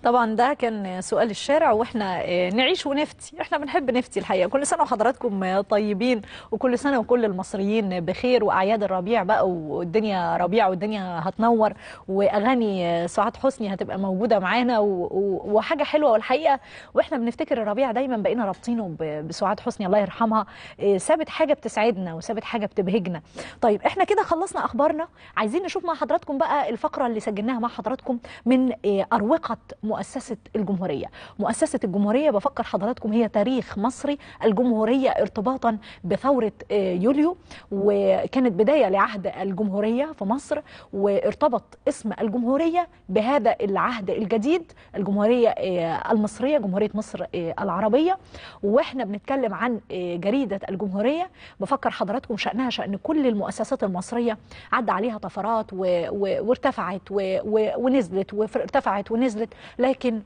طبعا ده كان سؤال الشارع واحنا آه، نعيش ونفتي احنا بنحب نفتي الحقيقه كل سنه وحضراتكم آه، طيبين وكل سنه وكل المصريين بخير واعياد الربيع بقى والدنيا ربيع والدنيا هتنور واغاني آه، سعاد حسني هتبقى موجوده معانا و- و- وحاجه حلوه والحقيقه واحنا بنفتكر الربيع دايما بقينا رابطينه ب- بسعاد حسني الله يرحمها آه، سابت حاجه بتسعدنا وسابت حاجه بتبهجنا طيب احنا كده خلصنا اخبارنا عايزين نشوف مع حضراتكم بقى الفقره اللي سجلناها مع حضراتكم من آه، اروقه مؤسسه الجمهوريه مؤسسه الجمهوريه بفكر حضراتكم هي تاريخ مصري الجمهوريه ارتباطا بثوره آه، يوليو وكانت بدايه لعهد الجمهوريه في مصر وارتبط اسم الجمهوريه بهذا العهد الجديد الجمهوريه آه، المصريه جمهوريه مصر آه، العربيه واحنا بنتكلم عن آه، جريده الجمهوريه بفكر حضراتكم شانها شان كل المؤسسات المصريه عدى عليها طفرات و... و... وارتفعت و... و... ونزلت وارتفعت ونزلت لكن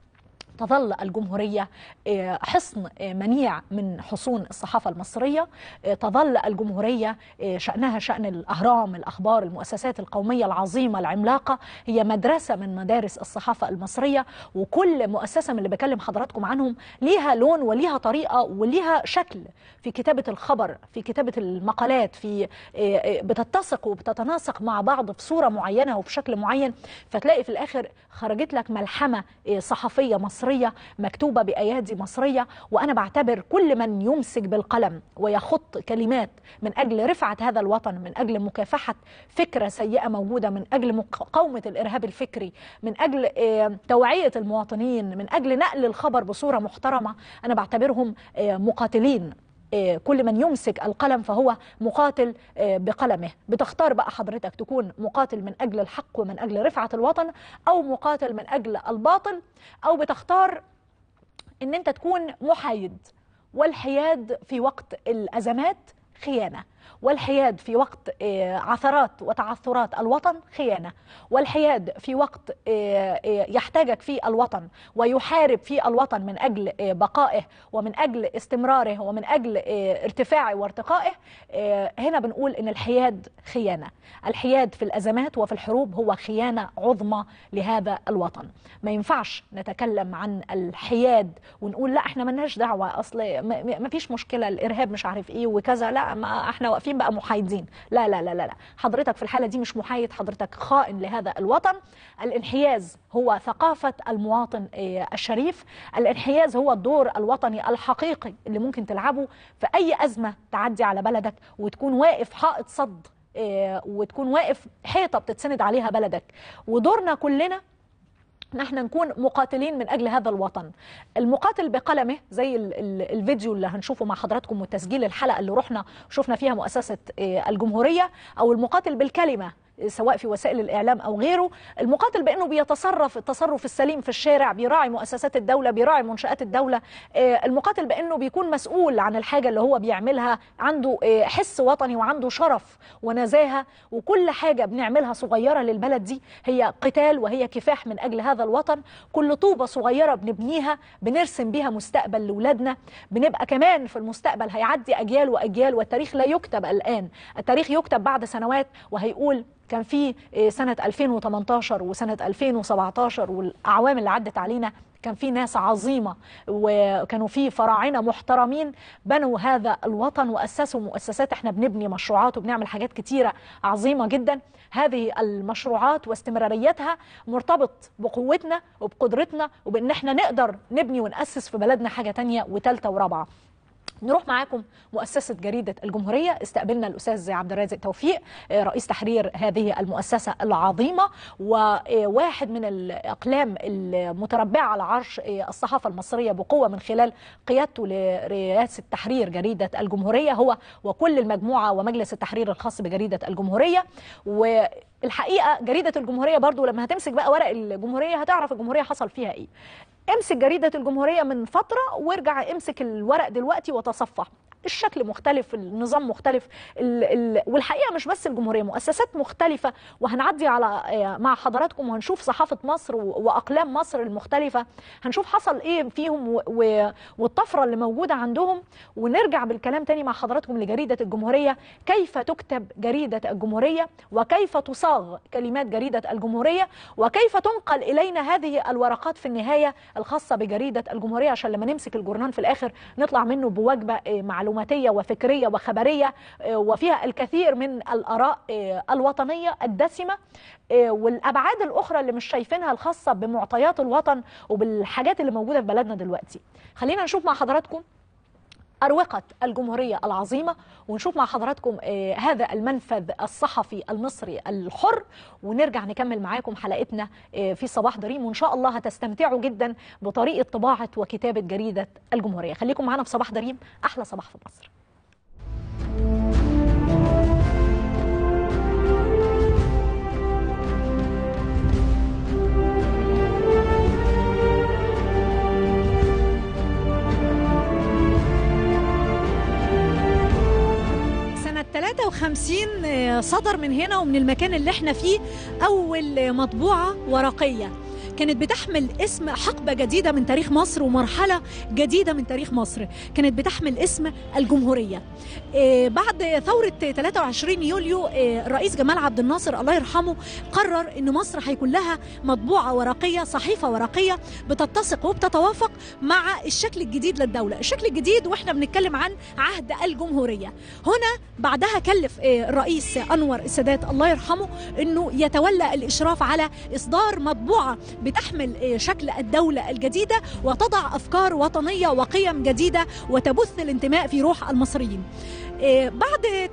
تظل الجمهورية آه، حصن آه، منيع من حصون الصحافة المصرية آه، تظل الجمهورية آه، شأنها شأن الأهرام الأخبار المؤسسات القومية العظيمة العملاقة هي مدرسة من مدارس الصحافة المصرية وكل مؤسسة من اللي بكلم حضراتكم عنهم ليها لون وليها طريقة وليها شكل في كتابة الخبر في كتابة المقالات في آه، آه، بتتسق وبتتناسق مع بعض في صورة معينة وبشكل معين فتلاقي في الآخر خرجت لك ملحمة آه، صحفية مصرية مكتوبة بأيادي مصرية وأنا بعتبر كل من يمسك بالقلم ويخط كلمات من أجل رفعة هذا الوطن من أجل مكافحة فكرة سيئة موجودة من أجل مقاومة الإرهاب الفكري من أجل آه، توعية المواطنين من أجل نقل الخبر بصورة محترمة أنا بعتبرهم آه، مقاتلين آه، كل من يمسك القلم فهو مقاتل آه، بقلمه بتختار بقى حضرتك تكون مقاتل من أجل الحق ومن أجل رفعة الوطن أو مقاتل من أجل الباطل أو بتختار ان انت تكون محايد والحياد في وقت الازمات خيانه والحياد في وقت آه، عثرات وتعثرات الوطن خيانه والحياد في وقت آه، آه، يحتاجك فيه الوطن ويحارب فيه الوطن من اجل آه، بقائه ومن اجل استمراره ومن اجل آه، ارتفاعه وارتقائه آه، هنا بنقول ان الحياد خيانه الحياد في الازمات وفي الحروب هو خيانه عظمى لهذا الوطن ما ينفعش نتكلم عن الحياد ونقول لا احنا ملناش دعوه اصل ما فيش مشكله الارهاب مش عارف ايه وكذا لا ما احنا واقفين بقى محايدين لا لا لا لا لا حضرتك في الحاله دي مش محايد حضرتك خائن لهذا الوطن الانحياز هو ثقافه المواطن آه، الشريف الانحياز هو الدور الوطني الحقيقي اللي ممكن تلعبه في اي ازمه تعدي على بلدك وتكون واقف حائط صد آه، وتكون واقف حيطه بتتسند عليها بلدك ودورنا كلنا نحن نكون مقاتلين من اجل هذا الوطن المقاتل بقلمه زي ال ال الفيديو اللي هنشوفه مع حضراتكم وتسجيل الحلقه اللي رحنا شفنا فيها مؤسسه آه، الجمهوريه او المقاتل بالكلمه سواء في وسائل الاعلام او غيره المقاتل بانه بيتصرف التصرف السليم في الشارع بيراعي مؤسسات الدوله بيراعي منشات الدوله آه، المقاتل بانه بيكون مسؤول عن الحاجه اللي هو بيعملها عنده آه، حس وطني وعنده شرف ونزاهه وكل حاجه بنعملها صغيره للبلد دي هي قتال وهي كفاح من اجل هذا الوطن كل طوبه صغيره بنبنيها بنرسم بيها مستقبل لاولادنا بنبقى كمان في المستقبل هيعدي اجيال واجيال والتاريخ لا يكتب الان التاريخ يكتب بعد سنوات وهيقول كان في آه، سنة 2018 وسنة 2017 والأعوام اللي عدت علينا كان في ناس عظيمة وكانوا في فراعنة محترمين بنوا هذا الوطن وأسسوا مؤسسات احنا بنبني مشروعات وبنعمل حاجات كتيرة عظيمة جدا هذه المشروعات واستمراريتها مرتبط بقوتنا وبقدرتنا وبان احنا نقدر نبني ونأسس في بلدنا حاجة تانية وتالتة ورابعة نروح معاكم مؤسسة جريدة الجمهورية استقبلنا الأستاذ عبد الرازق توفيق آه، رئيس تحرير هذه المؤسسة العظيمة وواحد من الأقلام المتربعة على عرش آه، الصحافة المصرية بقوة من خلال قيادته لرئاسة تحرير جريدة الجمهورية هو وكل المجموعة ومجلس التحرير الخاص بجريدة الجمهورية والحقيقة جريدة الجمهورية برضو لما هتمسك بقى ورق الجمهورية هتعرف الجمهورية حصل فيها ايه امسك جريدة الجمهورية من فترة وارجع امسك الورق دلوقتي وتصفح الشكل مختلف النظام مختلف ال ال والحقيقه مش بس الجمهوريه مؤسسات مختلفه وهنعدي على آه، مع حضراتكم وهنشوف صحافه مصر و- واقلام مصر المختلفه هنشوف حصل ايه فيهم و- و- والطفره اللي موجوده عندهم ونرجع بالكلام تاني مع حضراتكم لجريده الجمهوريه كيف تكتب جريده الجمهوريه وكيف تصاغ كلمات جريده الجمهوريه وكيف تنقل الينا هذه الورقات في النهايه الخاصه بجريده الجمهوريه عشان لما نمسك الجورنان في الاخر نطلع منه بوجبه آه، معلوماتيه وفكريه وخبريه آه، وفيها الكثير من الاراء آه، الوطنيه الدسمه آه، والابعاد الاخرى اللي مش شايفينها الخاصه بمعطيات الوطن وبالحاجات اللي موجوده في بلدنا دلوقتي خلينا نشوف مع حضراتكم أروقة الجمهورية العظيمة ونشوف مع حضراتكم آه، هذا المنفذ الصحفي المصري الحر ونرجع نكمل معاكم حلقتنا آه، في صباح دريم وإن شاء الله هتستمتعوا جدا بطريقة طباعة وكتابة جريدة الجمهورية خليكم معنا في صباح دريم أحلى صباح في مصر سنة 53 آه، صدر من هنا ومن المكان اللي احنا فيه أول آه، مطبوعة ورقية كانت بتحمل اسم حقبة جديدة من تاريخ مصر ومرحلة جديدة من تاريخ مصر كانت بتحمل اسم الجمهورية آه، بعد ثورة 23 يوليو آه، الرئيس جمال عبد الناصر الله يرحمه قرر ان مصر هيكون لها مطبوعة ورقية صحيفة ورقية بتتسق وبتتوافق مع الشكل الجديد للدولة الشكل الجديد واحنا بنتكلم عن عهد الجمهورية هنا بعدها كلف آه، الرئيس انور السادات الله يرحمه انه يتولى الاشراف على اصدار مطبوعه بتحمل آه، شكل الدوله الجديده وتضع افكار وطنيه وقيم جديده وتبث الانتماء في روح المصريين آه، بعد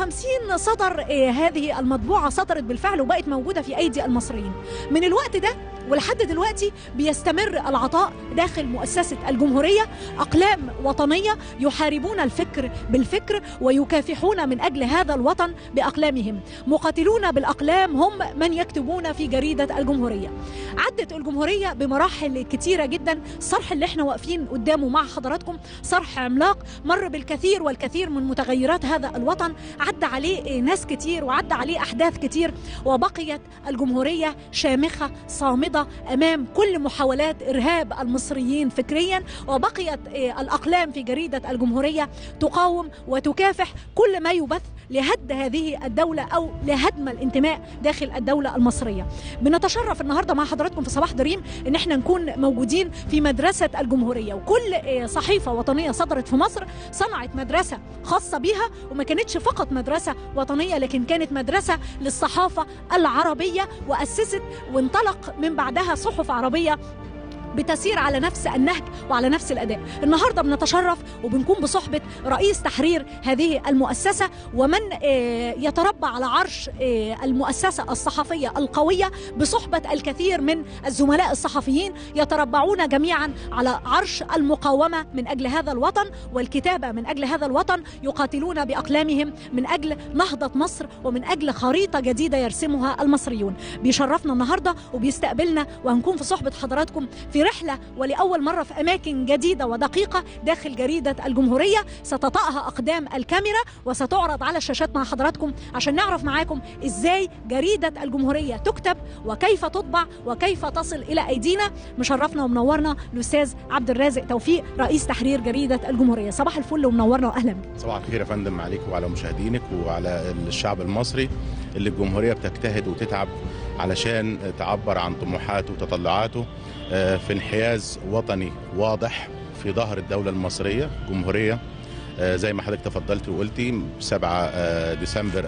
53 صدر آه، هذه المطبوعه صدرت بالفعل وبقت موجوده في ايدي المصريين من الوقت ده ولحد دلوقتي بيستمر العطاء داخل مؤسسه الجمهوريه اقلام وطنيه يحاربون الفكر بالفكر ويكافحون من اجل هذا الوطن باقلامهم مقاتلون بالاقلام هم من يكتبون في جريده الجمهوريه عدت الجمهوريه بمراحل كتيره جدا الصرح اللي احنا واقفين قدامه مع حضراتكم صرح عملاق مر بالكثير والكثير من متغيرات هذا الوطن عدى عليه ناس كتير وعدى عليه احداث كتير وبقيت الجمهوريه شامخه صامده امام كل محاولات ارهاب المصريين فكريا وبقيت آه، الاقلام في جريده الجمهوريه تقاوم وتكافح كل ما يبث لهد هذه الدوله او لهدم الانتماء داخل الدوله المصريه بنتشرف النهارده مع حضراتكم في صباح دريم ان احنا نكون موجودين في مدرسه الجمهوريه وكل آه، صحيفه وطنيه صدرت في مصر صنعت مدرسه خاصه بيها وما كانتش فقط مدرسه وطنيه لكن كانت مدرسه للصحافه العربيه واسست وانطلق من بعدها صحف عربيه بتسير على نفس النهج وعلى نفس الاداء النهارده بنتشرف وبنكون بصحبه رئيس تحرير هذه المؤسسه ومن آه، يتربى على عرش آه، المؤسسه الصحفيه القويه بصحبه الكثير من الزملاء الصحفيين يتربعون جميعا على عرش المقاومه من اجل هذا الوطن والكتابه من اجل هذا الوطن يقاتلون باقلامهم من اجل نهضه مصر ومن اجل خريطه جديده يرسمها المصريون بيشرفنا النهارده وبيستقبلنا وهنكون في صحبه حضراتكم في رحله ولاول مره في اماكن جديده ودقيقه داخل جريده الجمهوريه ستطأها اقدام الكاميرا وستعرض على الشاشات مع حضراتكم عشان نعرف معاكم ازاي جريده الجمهوريه تكتب وكيف تطبع وكيف تصل الى ايدينا مشرفنا ومنورنا الاستاذ عبد الرازق توفيق رئيس تحرير جريده الجمهوريه صباح الفل ومنورنا واهلا بك صباح الخير يا فندم عليك وعلى مشاهدينك وعلى الشعب المصري اللي الجمهورية بتجتهد وتتعب علشان تعبر عن طموحاته وتطلعاته آه، في انحياز وطني واضح في ظهر الدولة المصرية جمهورية آه، زي ما حضرتك تفضلت وقلتي 7 آه، ديسمبر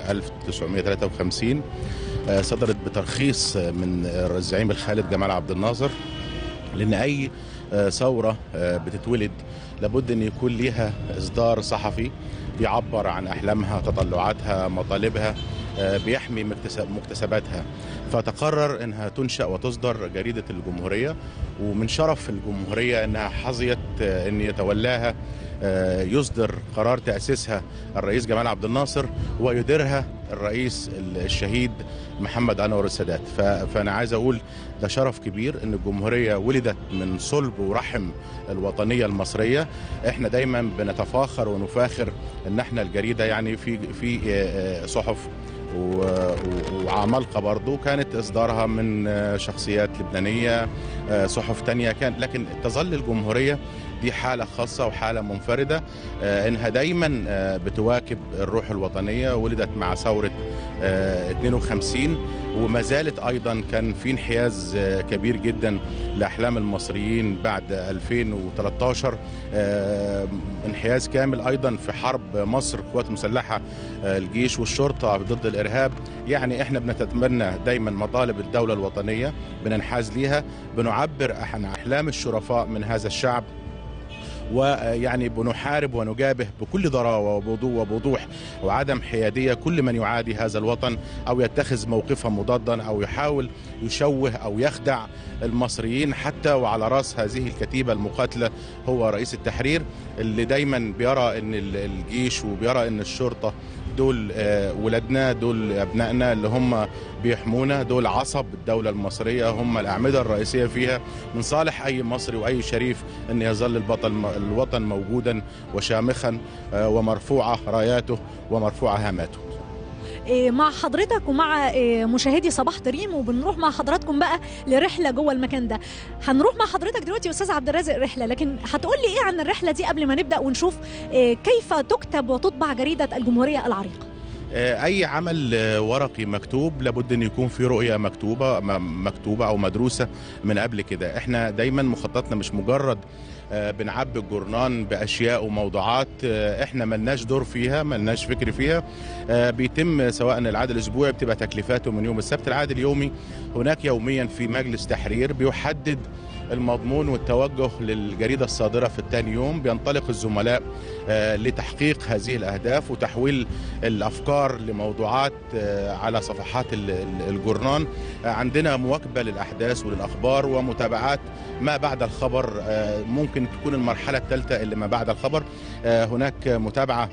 1953 آه، صدرت بترخيص من الزعيم الخالد جمال عبد الناصر لان اي آه، ثوره آه، بتتولد لابد ان يكون ليها اصدار صحفي بيعبر عن احلامها تطلعاتها مطالبها آه، بيحمي مكتسب مكتسباتها فتقرر انها تنشا وتصدر جريده الجمهوريه ومن شرف الجمهوريه انها حظيت آه، ان يتولاها آه، يصدر قرار تأسيسها الرئيس جمال عبد الناصر ويديرها الرئيس الشهيد محمد أنور السادات ف- فأنا عايز أقول ده شرف كبير أن الجمهورية ولدت من صلب ورحم الوطنية المصرية احنا دايما بنتفاخر ونفاخر ان احنا الجريدة يعني في في آه، آه، صحف و- و- وعمالقة برضو كانت إصدارها من آه، شخصيات لبنانية آه، صحف تانية كان لكن تظل الجمهورية دي حالة خاصة وحالة منفردة آه، إنها دايما آه، بتواكب الروح الوطنية ولدت مع ثورة آه، 52 وما زالت أيضا كان في انحياز آه، كبير جدا لأحلام المصريين بعد 2013 آه، انحياز كامل أيضا في حرب مصر قوات مسلحة آه، الجيش والشرطة ضد الإرهاب يعني إحنا بنتمنى دايما مطالب الدولة الوطنية بننحاز ليها بنعبر عن أحلام الشرفاء من هذا الشعب ويعني بنحارب ونجابه بكل ضراوه وبوضوح وبوضوح وعدم حياديه كل من يعادي هذا الوطن او يتخذ موقفا مضادا او يحاول يشوه او يخدع المصريين حتى وعلى راس هذه الكتيبه المقاتله هو رئيس التحرير اللي دايما بيرى ان ال- الجيش وبيرى ان الشرطه دول آه، ولادنا دول ابنائنا اللي هم بيحمونا دول عصب الدوله المصريه هم الاعمده الرئيسيه فيها من صالح اي مصري واي شريف ان يظل البطل الوطن موجودا وشامخا آه، ومرفوعه راياته ومرفوعه هاماته إيه، مع حضرتك ومع إيه، مشاهدي صباح دريم وبنروح مع حضراتكم بقى لرحله جوه المكان ده هنروح مع حضرتك دلوقتي يا استاذ عبد الرازق رحله لكن هتقول لي ايه عن الرحله دي قبل ما نبدا ونشوف إيه، كيف تكتب وتطبع جريده الجمهوريه العريقه آه، اي عمل آه، ورقي مكتوب لابد ان يكون في رؤيه مكتوبه م- مكتوبه او مدروسه من قبل كده احنا دايما مخططنا مش مجرد آه، بنعبي الجورنان باشياء وموضوعات آه، احنا ملناش دور فيها ملناش فكر فيها آه، بيتم سواء العاد الاسبوعي بتبقى تكليفاته من يوم السبت العاد اليومي هناك يوميا في مجلس تحرير بيحدد المضمون والتوجه للجريده الصادره في الثاني يوم بينطلق الزملاء آه، لتحقيق هذه الاهداف وتحويل الافكار لموضوعات آه، على صفحات ال- ال- الجورنان آه، عندنا مواكبه للاحداث وللاخبار ومتابعات ما بعد الخبر آه، ممكن تكون المرحله الثالثه اللي ما بعد الخبر آه، هناك متابعه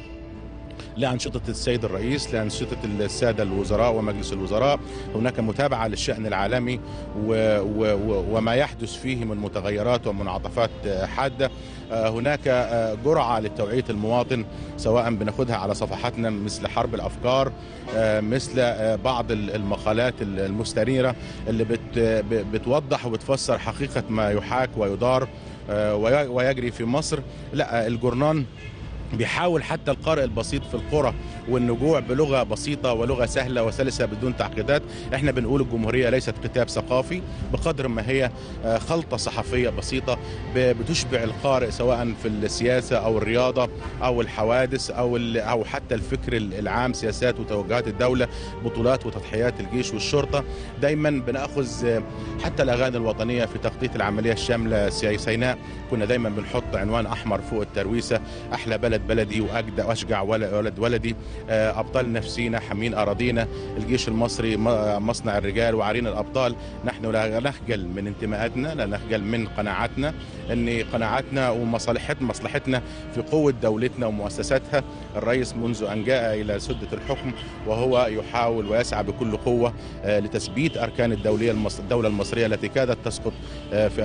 لأنشطة السيد الرئيس لأنشطة السادة الوزراء ومجلس الوزراء هناك متابعة للشأن العالمي و و و وما يحدث فيه من متغيرات ومنعطفات آه، حادة آه، هناك آه، جرعة لتوعية المواطن سواء بناخدها على صفحاتنا مثل حرب الأفكار آه، مثل آه، بعض ال- المقالات ال- المستنيرة اللي بت ب- بتوضح وبتفسر حقيقة ما يحاك ويدار آه، وي- ويجري في مصر لا الجورنان بيحاول حتى القارئ البسيط في القرى والنجوع بلغه بسيطه ولغه سهله وسلسه بدون تعقيدات احنا بنقول الجمهوريه ليست كتاب ثقافي بقدر ما هي آه، خلطه صحفيه بسيطه ب- بتشبع القارئ سواء في السياسه او الرياضه او الحوادث او ال- او حتى الفكر العام سياسات وتوجهات الدوله بطولات وتضحيات الجيش والشرطه دايما بناخذ آه، حتى الاغاني الوطنيه في تخطيط العمليه الشامله سي- سيناء كنا دايما بنحط عنوان احمر فوق الترويسه احلى بلد بلدي واجدى واشجع ول- ولد ولدي آه، ابطال نفسينا حامين اراضينا الجيش المصري م- مصنع الرجال وعرين الابطال نحن لا نخجل من انتماءاتنا لا نخجل من قناعاتنا ان قناعاتنا ومصالحتنا مصلحتنا في قوه دولتنا ومؤسساتها الرئيس منذ ان جاء الى سده الحكم وهو يحاول ويسعى بكل قوه آه، لتثبيت اركان الدوليه المص... الدوله المصريه التي كادت تسقط آه، في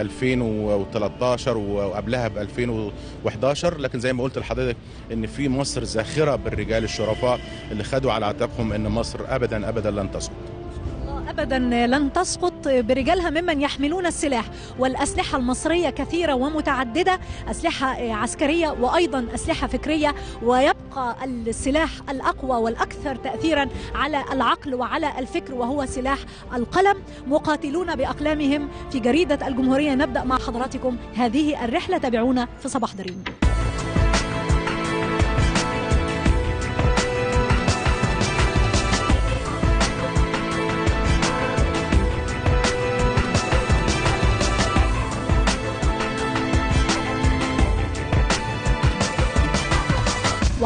2013 وقبلها ب 2011 لكن زي ما قلت لحضرتك ان في مصر زاخره بالرجال الشرفاء اللي خدوا على عاتقهم ان مصر ابدا ابدا لن تسقط ابدا لن تسقط برجالها ممن يحملون السلاح والاسلحه المصريه كثيره ومتعدده اسلحه عسكريه وايضا اسلحه فكريه ويبقى السلاح الاقوى والاكثر تاثيرا على العقل وعلى الفكر وهو سلاح القلم مقاتلون باقلامهم في جريده الجمهوريه نبدا مع حضراتكم هذه الرحله تابعونا في صباح دريم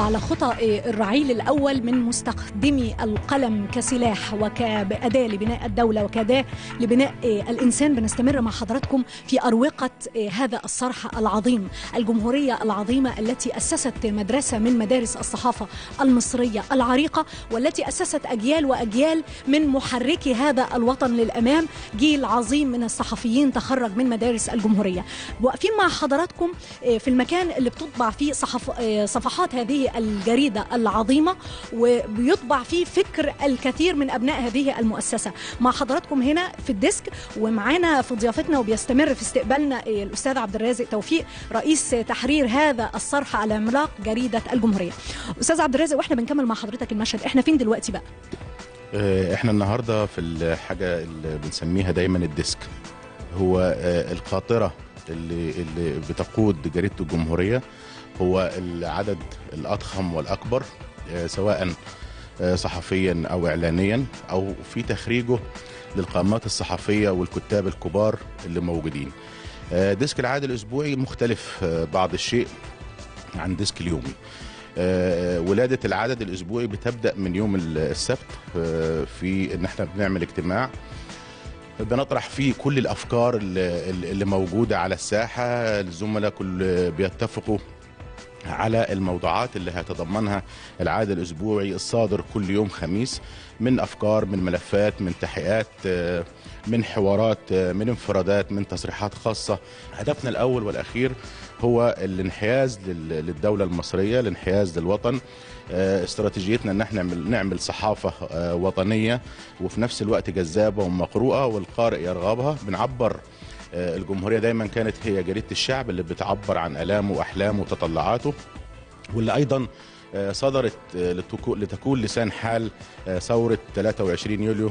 وعلى خطى الرعيل الأول من مستخدمي القلم كسلاح وكأداة لبناء الدولة وكأداة لبناء الإنسان بنستمر مع حضراتكم في أروقة هذا الصرح العظيم الجمهورية العظيمة التي أسست مدرسة من مدارس الصحافة المصرية العريقة والتي أسست أجيال وأجيال من محركي هذا الوطن للأمام جيل عظيم من الصحفيين تخرج من مدارس الجمهورية واقفين مع حضراتكم في المكان اللي بتطبع فيه صحف صفحات هذه الجريدة العظيمة وبيطبع فيه فكر الكثير من أبناء هذه المؤسسة مع حضراتكم هنا في الديسك ومعانا في ضيافتنا وبيستمر في استقبالنا الأستاذ عبد الرازق توفيق رئيس تحرير هذا الصرح العملاق جريدة الجمهورية أستاذ عبد الرازق واحنا بنكمل مع حضرتك المشهد احنا فين دلوقتي بقى احنا النهارده في الحاجه اللي بنسميها دايما الديسك هو القاطره اللي اللي بتقود جريده الجمهوريه هو العدد الاضخم والاكبر سواء صحفيا او اعلانيا او في تخريجه للقامات الصحفيه والكتاب الكبار اللي موجودين. ديسك العادي الاسبوعي مختلف بعض الشيء عن ديسك اليومي. ولاده العدد الاسبوعي بتبدا من يوم السبت في ان احنا بنعمل اجتماع بنطرح فيه كل الافكار اللي, اللي موجوده على الساحه الزملاء كل بيتفقوا على الموضوعات اللي هيتضمنها العاده الاسبوعي الصادر كل يوم خميس من افكار من ملفات من تحقيقات من حوارات من انفرادات من تصريحات خاصه هدفنا الاول والاخير هو الانحياز للدوله المصريه الانحياز للوطن استراتيجيتنا ان احنا نعمل, نعمل صحافه وطنيه وفي نفس الوقت جذابه ومقروءه والقارئ يرغبها بنعبر الجمهوريه دايما كانت هي جريده الشعب اللي بتعبر عن الامه واحلامه وتطلعاته واللي ايضا صدرت لتكون لسان حال ثورة 23 يوليو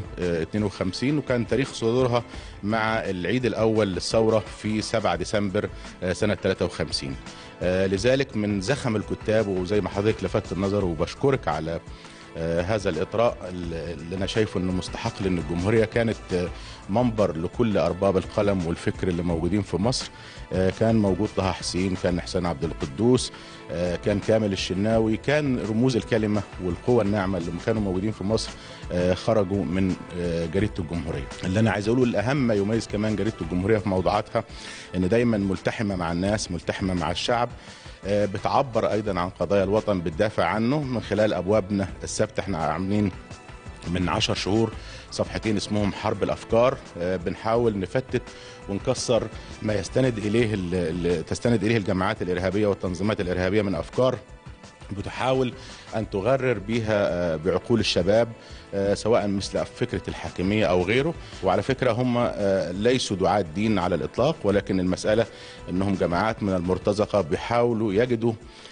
52 وكان تاريخ صدورها مع العيد الأول للثورة في 7 ديسمبر سنة 53 لذلك من زخم الكتاب وزي ما حضرتك لفتت النظر وبشكرك على هذا الإطراء اللي أنا شايفه أنه مستحق لأن الجمهورية كانت منبر لكل أرباب القلم والفكر اللي موجودين في مصر كان موجود طه حسين كان حسين عبد القدوس كان كامل الشناوي كان رموز الكلمة والقوة الناعمة اللي كانوا موجودين في مصر خرجوا من جريدة الجمهورية اللي أنا عايز أقوله الأهم ما يميز كمان جريدة الجمهورية في موضوعاتها أن دايما ملتحمة مع الناس ملتحمة مع الشعب بتعبر ايضا عن قضايا الوطن بتدافع عنه من خلال ابوابنا السبت احنا عاملين من عشر شهور صفحتين اسمهم حرب الافكار بنحاول نفتت ونكسر ما يستند اليه تستند اليه الجماعات الارهابيه والتنظيمات الارهابيه من افكار بتحاول ان تغرر بها بعقول الشباب سواء مثل فكره الحاكميه او غيره وعلى فكره هم ليسوا دعاة دين على الاطلاق ولكن المساله انهم جماعات من المرتزقه بيحاولوا يجدوا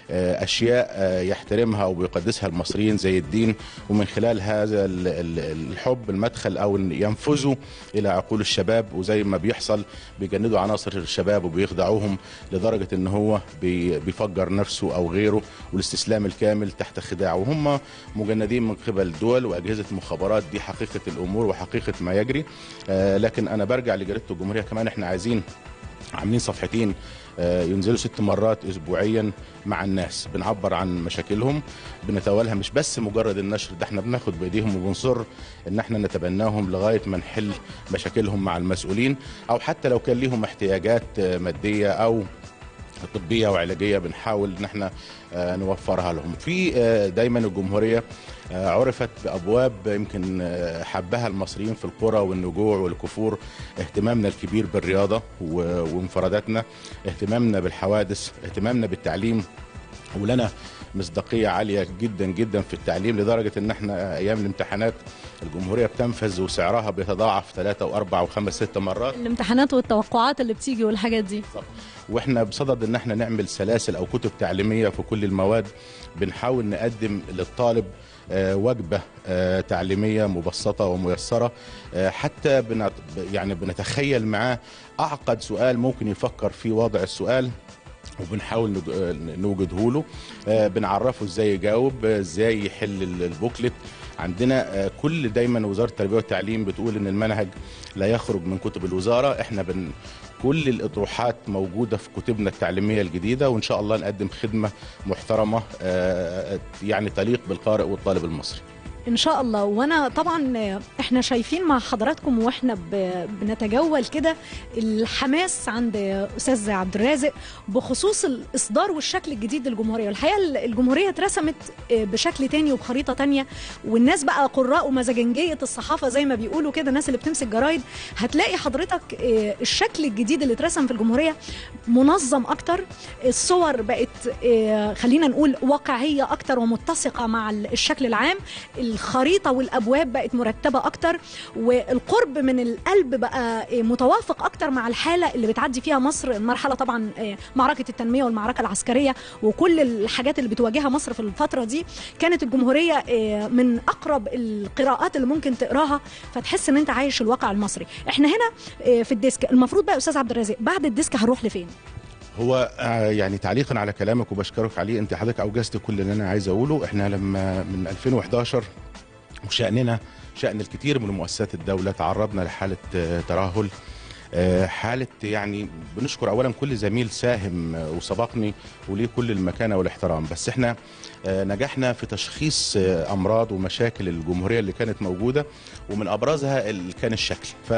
اشياء يحترمها او بيقدسها المصريين زي الدين ومن خلال هذا الحب المدخل او ينفذوا الى عقول الشباب وزي ما بيحصل بيجندوا عناصر الشباب وبيخدعوهم لدرجه ان هو بيفجر نفسه او غيره والاستسلام الكامل تحت خداع وهم مجندين من قبل الدول واجهزه المخابرات دي حقيقه الامور وحقيقه ما يجري لكن انا برجع لجريده الجمهوريه كمان احنا عايزين عاملين صفحتين ينزلوا ست مرات اسبوعيا مع الناس بنعبر عن مشاكلهم بنتوالها مش بس مجرد النشر ده احنا بناخد بايديهم وبنصر ان احنا نتبناهم لغايه ما نحل مشاكلهم مع المسؤولين او حتى لو كان ليهم احتياجات ماديه او طبيه وعلاجيه بنحاول ان احنا نوفرها لهم في دايما الجمهوريه عرفت بابواب يمكن حبها المصريين في القرى والنجوع والكفور اهتمامنا الكبير بالرياضه وانفراداتنا اهتمامنا بالحوادث اهتمامنا بالتعليم ولنا مصداقيه عاليه جدا جدا في التعليم لدرجه ان احنا ايام الامتحانات الجمهوريه بتنفذ وسعرها بيتضاعف ثلاثة واربع وخمس ست مرات الامتحانات والتوقعات اللي بتيجي والحاجات دي واحنا بصدد ان احنا نعمل سلاسل او كتب تعليميه في كل المواد بنحاول نقدم للطالب وجبة تعليمية مبسطة وميسرة حتى بنت يعني بنتخيل معاه أعقد سؤال ممكن يفكر في وضع السؤال وبنحاول نوجده له بنعرفه ازاي يجاوب ازاي يحل البوكلت عندنا آه، كل دايما وزاره التربيه والتعليم بتقول ان المنهج لا يخرج من كتب الوزاره احنا بن كل الاطروحات موجوده في كتبنا التعليميه الجديده وان شاء الله نقدم خدمه محترمه آه، يعني تليق بالقارئ والطالب المصري ان شاء الله وانا طبعا احنا شايفين مع حضراتكم واحنا ب- بنتجول كده الحماس عند استاذ عبد الرازق بخصوص الاصدار والشكل الجديد للجمهوريه والحقيقه الجمهوريه اترسمت بشكل تاني وبخريطه تانية والناس بقى قراء ومزاجنجيه الصحافه زي ما بيقولوا كده الناس اللي بتمسك جرايد هتلاقي حضرتك الشكل الجديد اللي اترسم في الجمهوريه منظم اكتر الصور بقت خلينا نقول واقعيه اكتر ومتسقه مع الشكل العام الخريطه والابواب بقت مرتبه اكتر والقرب من القلب بقى متوافق اكتر مع الحاله اللي بتعدي فيها مصر المرحله طبعا معركه التنميه والمعركه العسكريه وكل الحاجات اللي بتواجهها مصر في الفتره دي كانت الجمهوريه من اقرب القراءات اللي ممكن تقراها فتحس ان انت عايش الواقع المصري احنا هنا في الديسك المفروض بقى استاذ عبد الرازق بعد الديسك هنروح لفين هو آه، يعني تعليقا على كلامك وبشكرك عليه انت حضرتك اوجزت كل اللي انا عايز اقوله احنا لما من 2011 وشاننا شان الكثير من مؤسسات الدوله تعرضنا لحاله آه، ترهل آه، حالة يعني بنشكر أولا كل زميل ساهم آه، وسبقني وليه كل المكانة والاحترام بس احنا آه، نجحنا في تشخيص آه، أمراض ومشاكل الجمهورية اللي كانت موجودة ومن أبرزها ال- كان الشكل ف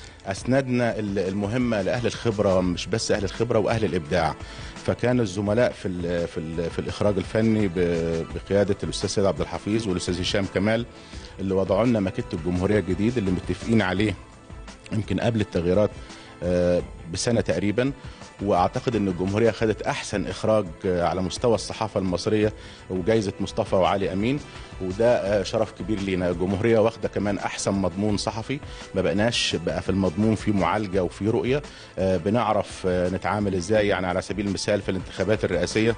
اسندنا ال- المهمه لاهل الخبره مش بس اهل الخبره واهل الابداع فكان الزملاء في ال في ال في الاخراج الفني ب- بقياده الاستاذ سيد عبد الحفيظ والاستاذ هشام كمال اللي وضعوا لنا ماكيت الجمهوريه الجديد اللي متفقين عليه يمكن قبل التغييرات آه، بسنه تقريبا واعتقد ان الجمهوريه خدت احسن اخراج آه، على مستوى الصحافه المصريه وجائزه مصطفى وعلي امين وده آه، شرف كبير لينا الجمهوريه واخده كمان احسن مضمون صحفي ما بقناش بقى في المضمون في معالجه وفي رؤيه آه، بنعرف آه، نتعامل ازاي يعني على سبيل المثال في الانتخابات الرئاسيه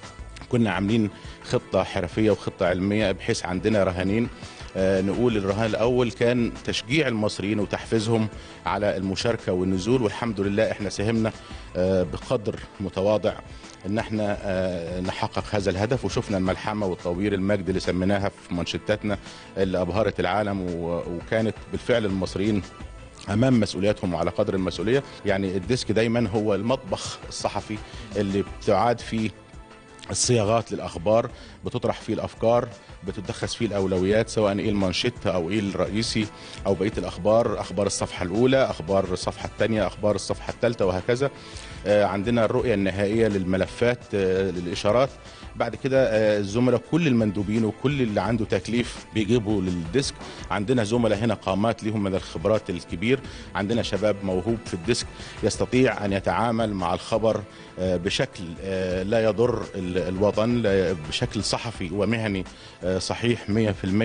كنا عاملين خطه حرفيه وخطه علميه بحيث عندنا رهانين آه، نقول الرهان الاول كان تشجيع المصريين وتحفيزهم على المشاركه والنزول والحمد لله احنا ساهمنا آه، بقدر متواضع ان احنا آه، نحقق هذا الهدف وشفنا الملحمه والتطوير المجد اللي سميناها في منشطاتنا اللي ابهرت العالم و- وكانت بالفعل المصريين امام مسؤولياتهم وعلى قدر المسؤوليه يعني الديسك دايما هو المطبخ الصحفي اللي بتعاد فيه الصياغات للاخبار بتطرح فيه الافكار بتدخس فيه الاولويات سواء ايه المانشيت او ايه الرئيسي او بقيه الاخبار اخبار الصفحه الاولى اخبار الصفحه الثانيه اخبار الصفحه الثالثه وهكذا آه، عندنا الرؤيه النهائيه للملفات آه، للاشارات بعد كده آه، الزملاء كل المندوبين وكل اللي عنده تكليف بيجيبوا للديسك عندنا زملاء هنا قامات لهم من الخبرات الكبير عندنا شباب موهوب في الديسك يستطيع ان يتعامل مع الخبر آه، بشكل آه، لا يضر ال- الوطن لا- بشكل صحفي ومهني آه، صحيح 100%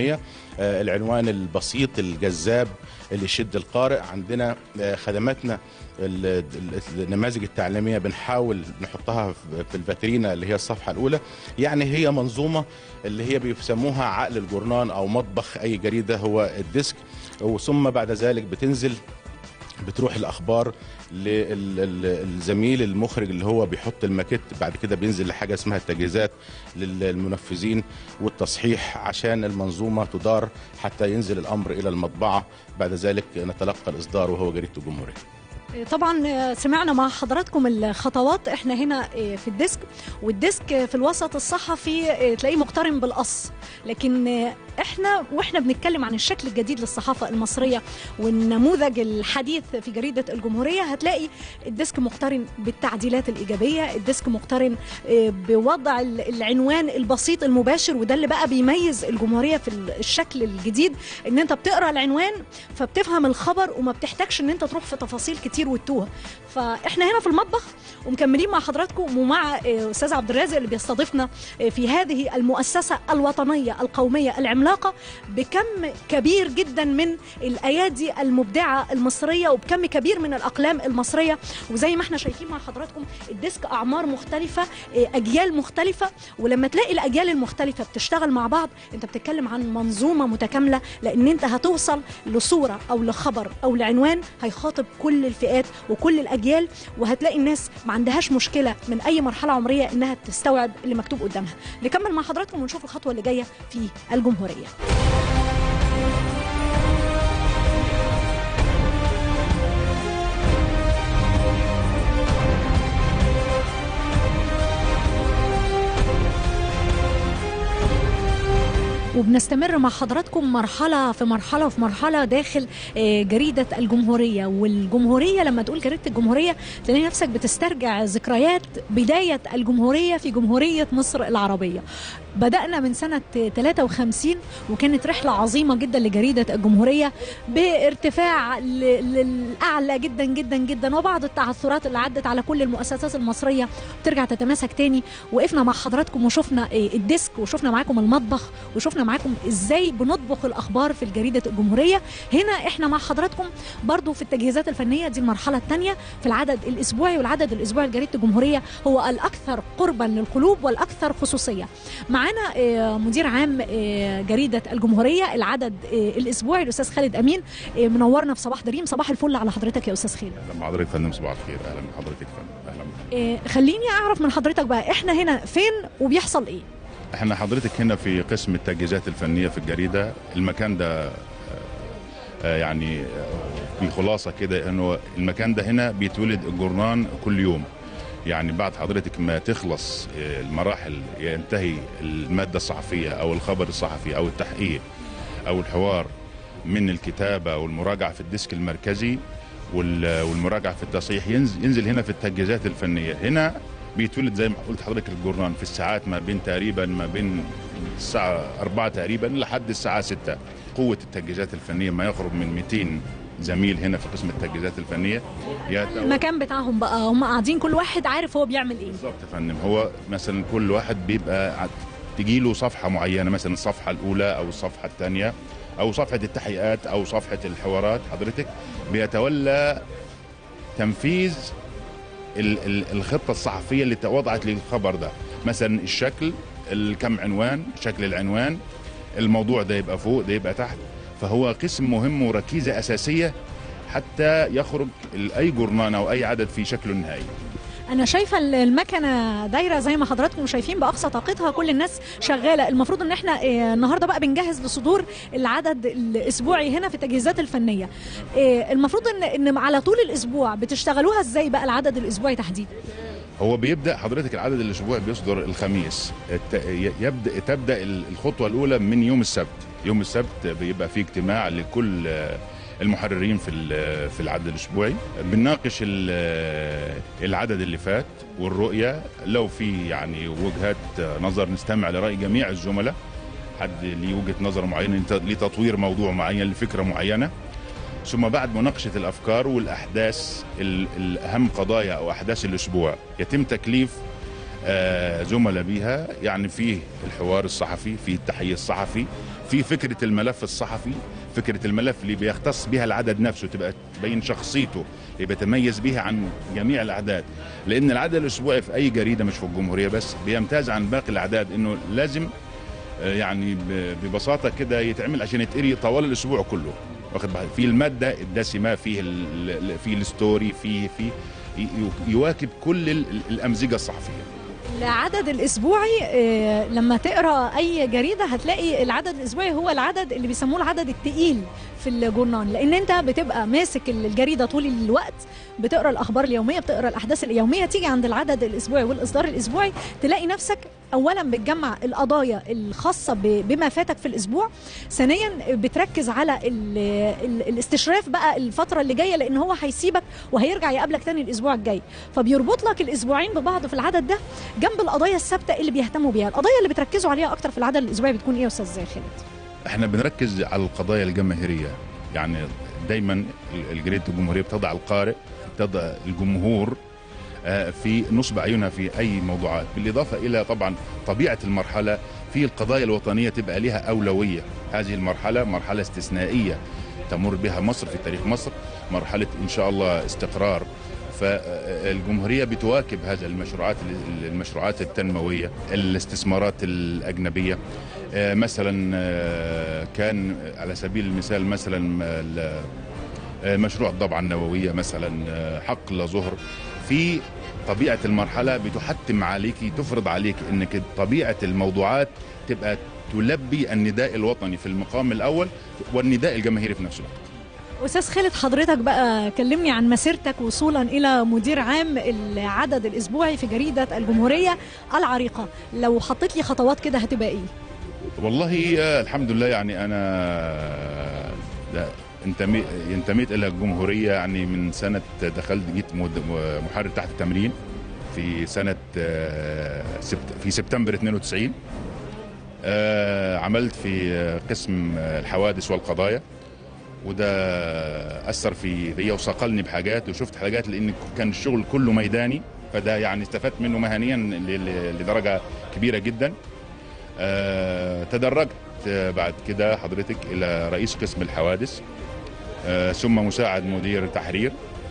آه، العنوان البسيط الجذاب اللي يشد القارئ عندنا آه، خدماتنا ال- ال- النماذج التعليميه بنحاول نحطها في- في الفاترينا اللي هي الصفحه الاولى يعني هي منظومه اللي هي بيسموها عقل الجورنان او مطبخ اي جريده هو الديسك وثم بعد ذلك بتنزل بتروح الاخبار للزميل المخرج اللي هو بيحط الماكيت بعد كده بينزل لحاجه اسمها التجهيزات للمنفذين والتصحيح عشان المنظومه تدار حتى ينزل الامر الى المطبعه بعد ذلك نتلقى الاصدار وهو جريده الجمهوريه طبعا سمعنا مع حضراتكم الخطوات احنا هنا في الديسك والديسك في الوسط الصحفي تلاقيه مقترن بالقص لكن احنا واحنا بنتكلم عن الشكل الجديد للصحافه المصريه والنموذج الحديث في جريده الجمهوريه هتلاقي الديسك مقترن بالتعديلات الايجابيه الديسك مقترن بوضع العنوان البسيط المباشر وده اللي بقى بيميز الجمهوريه في الشكل الجديد ان انت بتقرا العنوان فبتفهم الخبر وما بتحتاجش ان انت تروح في تفاصيل كتير وتوه فاحنا هنا في المطبخ ومكملين مع حضراتكم ومع استاذ عبد الرازق اللي بيستضيفنا في هذه المؤسسه الوطنيه القوميه العملاقه بكم كبير جدا من الايادي المبدعه المصريه وبكم كبير من الاقلام المصريه وزي ما احنا شايفين مع حضراتكم الديسك اعمار مختلفه اجيال مختلفه ولما تلاقي الاجيال المختلفه بتشتغل مع بعض انت بتتكلم عن منظومه متكامله لان انت هتوصل لصوره او لخبر او لعنوان هيخاطب كل الفئات وكل الاجيال وهتلاقي الناس ما عندهاش مشكله من اي مرحله عمريه انها تستوعب اللي مكتوب قدامها نكمل مع حضراتكم ونشوف الخطوه اللي جايه في الجمهوريه وبنستمر مع حضراتكم مرحلة في مرحلة في مرحلة داخل آه، جريدة الجمهورية والجمهورية لما تقول جريدة الجمهورية تلاقي نفسك بتسترجع ذكريات بداية الجمهورية في جمهورية مصر العربية بدأنا من سنة 53 وكانت رحلة عظيمة جدا لجريدة الجمهورية بارتفاع ل- للأعلى جدا جدا جدا وبعض التعثرات اللي عدت على كل المؤسسات المصرية ترجع تتماسك تاني وقفنا مع حضراتكم وشفنا إيه الديسك وشفنا معاكم المطبخ وشفنا معاكم ازاي بنطبخ الأخبار في جريدة الجمهورية هنا احنا مع حضراتكم برضو في التجهيزات الفنية دي المرحلة الثانية في العدد الأسبوعي والعدد الأسبوعي لجريدة الجمهورية هو الأكثر قربا للقلوب والأكثر خصوصية معانا آه، مدير عام آه، جريدة الجمهورية العدد آه، الأسبوعي الأستاذ خالد أمين آه، منورنا في صباح دريم صباح الفل على حضرتك يا أستاذ خالد اهلا بحضرتك فندم صباح الخير اهلا بحضرتك فندم اهلا بك. آه، خليني أعرف من حضرتك بقى إحنا هنا فين وبيحصل إيه احنا حضرتك هنا في قسم التجهيزات الفنيه في الجريده المكان ده آه، آه، يعني آه، في خلاصه كده انه المكان ده هنا بيتولد الجورنان كل يوم يعني بعد حضرتك ما تخلص آه، المراحل ينتهي الماده الصحفيه او الخبر الصحفي او التحقيق او الحوار من الكتابه والمراجعه في الديسك المركزي وال- والمراجعه في التصحيح ينزل, ينزل هنا في التجهيزات الفنيه هنا بيتولد زي ما قلت حضرتك الجورنان في الساعات ما بين تقريبا ما بين الساعه 4 تقريبا لحد الساعه 6 قوه التجهيزات الفنيه ما يقرب من 200 زميل هنا في قسم التجهيزات الفنيه يتو- المكان بتاعهم بقى هم قاعدين كل واحد عارف هو بيعمل إيه بالظبط يا فندم هو مثلا كل واحد بيبقى عت- تجي له صفحه معينه مثلا الصفحه الاولى او الصفحه الثانيه او صفحه التحقيقات او صفحه الحوارات حضرتك بيتولى تنفيذ ال- ال- الخطه الصحفيه اللي وضعت للخبر ده مثلا الشكل الكم عنوان شكل العنوان الموضوع ده يبقى فوق ده يبقى تحت فهو قسم مهم وركيزه اساسيه حتى يخرج ال- اي جورنان او اي عدد في شكله النهائي انا شايفه ال- المكنه دايره زي ما حضراتكم شايفين باقصى طاقتها كل الناس شغاله المفروض ان احنا آه، النهارده بقى بنجهز لصدور العدد الاسبوعي هنا في التجهيزات الفنيه آه، المفروض ان ان على طول الاسبوع بتشتغلوها ازاي بقى العدد الاسبوعي تحديدا هو بيبدا حضرتك العدد الاسبوعي بيصدر الخميس الت- ي- يبدا تبدا ال- الخطوه الاولى من يوم السبت يوم السبت بيبقى فيه اجتماع لكل آه، المحررين في ال- في العدد الاسبوعي بنناقش ال- العدد اللي فات والرؤيه لو في يعني وجهات نظر نستمع لراي جميع الزملاء حد ليه وجهه نظر معينه لت- لتطوير موضوع معين لفكره معينه ثم بعد مناقشة الأفكار والأحداث ال- الأهم قضايا أو أحداث الأسبوع يتم تكليف آه، زملاء بيها يعني فيه الحوار الصحفي فيه التحية الصحفي في فكرة الملف الصحفي فكرة الملف اللي بيختص بها العدد نفسه تبقى تبين شخصيته اللي بيتميز بها عن جميع الأعداد لأن العدد الأسبوعي في أي جريدة مش في الجمهورية بس بيمتاز عن باقي الأعداد إنه لازم آه، يعني ب- ببساطة كده يتعمل عشان يتقري طوال الأسبوع كله واخد بالك في المادة الدسمة فيه ال- ال- فيه الستوري فيه فيه ي- يواكب كل ال- ال- الأمزجة الصحفية العدد الاسبوعي آه، لما تقرا اي جريده هتلاقي العدد الاسبوعي هو العدد اللي بيسموه العدد التقيل في الجورنال لان انت بتبقى ماسك الجريده طول الوقت بتقرا الاخبار اليوميه بتقرا الاحداث اليوميه تيجي عند العدد الاسبوعي والاصدار الاسبوعي تلاقي نفسك اولا بتجمع القضايا الخاصه ب- بما فاتك في الاسبوع ثانيا بتركز على ال ال الاستشراف بقى الفتره اللي جايه لان هو هيسيبك وهيرجع يقابلك تاني الاسبوع الجاي فبيربط لك الاسبوعين ببعض في العدد ده جنب القضايا الثابته اللي بيهتموا بيها القضايا اللي بتركزوا عليها اكتر في العدد الاسبوعي بتكون ايه يا استاذ خالد احنا بنركز على القضايا الجماهيرية يعني دايما ال- الجريدة الجمهورية بتضع القارئ بتضع الجمهور آه، في نصب عيونها في أي موضوعات بالإضافة إلى طبعا طبيعة المرحلة في القضايا الوطنية تبقى لها أولوية هذه المرحلة مرحلة استثنائية تمر بها مصر في تاريخ مصر مرحلة إن شاء الله استقرار فالجمهورية بتواكب هذا المشروعات المشروعات التنموية الاستثمارات الأجنبية آه، مثلا آه، كان على سبيل المثال مثلا ال- آه، مشروع الضبعة النووية مثلا آه، حقل ظهر في طبيعة المرحلة بتحتم عليك تفرض عليك انك طبيعة الموضوعات تبقى تلبي النداء الوطني في المقام الأول والنداء الجماهيري في نفس الوقت استاذ خالد حضرتك بقى كلمني عن مسيرتك وصولا الى مدير عام العدد الاسبوعي في جريده الجمهوريه العريقه لو حطيت لي خطوات كده هتبقى ايه والله آه، الحمد لله يعني انا ده انتمي انتميت الى الجمهوريه يعني من سنه دخلت جيت مد- محرر تحت التمرين في سنه آه، سبت في سبتمبر 92 آه، عملت في آه، قسم آه، الحوادث والقضايا وده اثر في فيا وصقلني بحاجات وشفت حاجات لان كان الشغل كله ميداني فده يعني استفدت منه مهنيا ل- ل- لدرجه كبيره جدا آه، تدرجت آه، بعد كده حضرتك الى رئيس قسم الحوادث آه، ثم مساعد مدير تحرير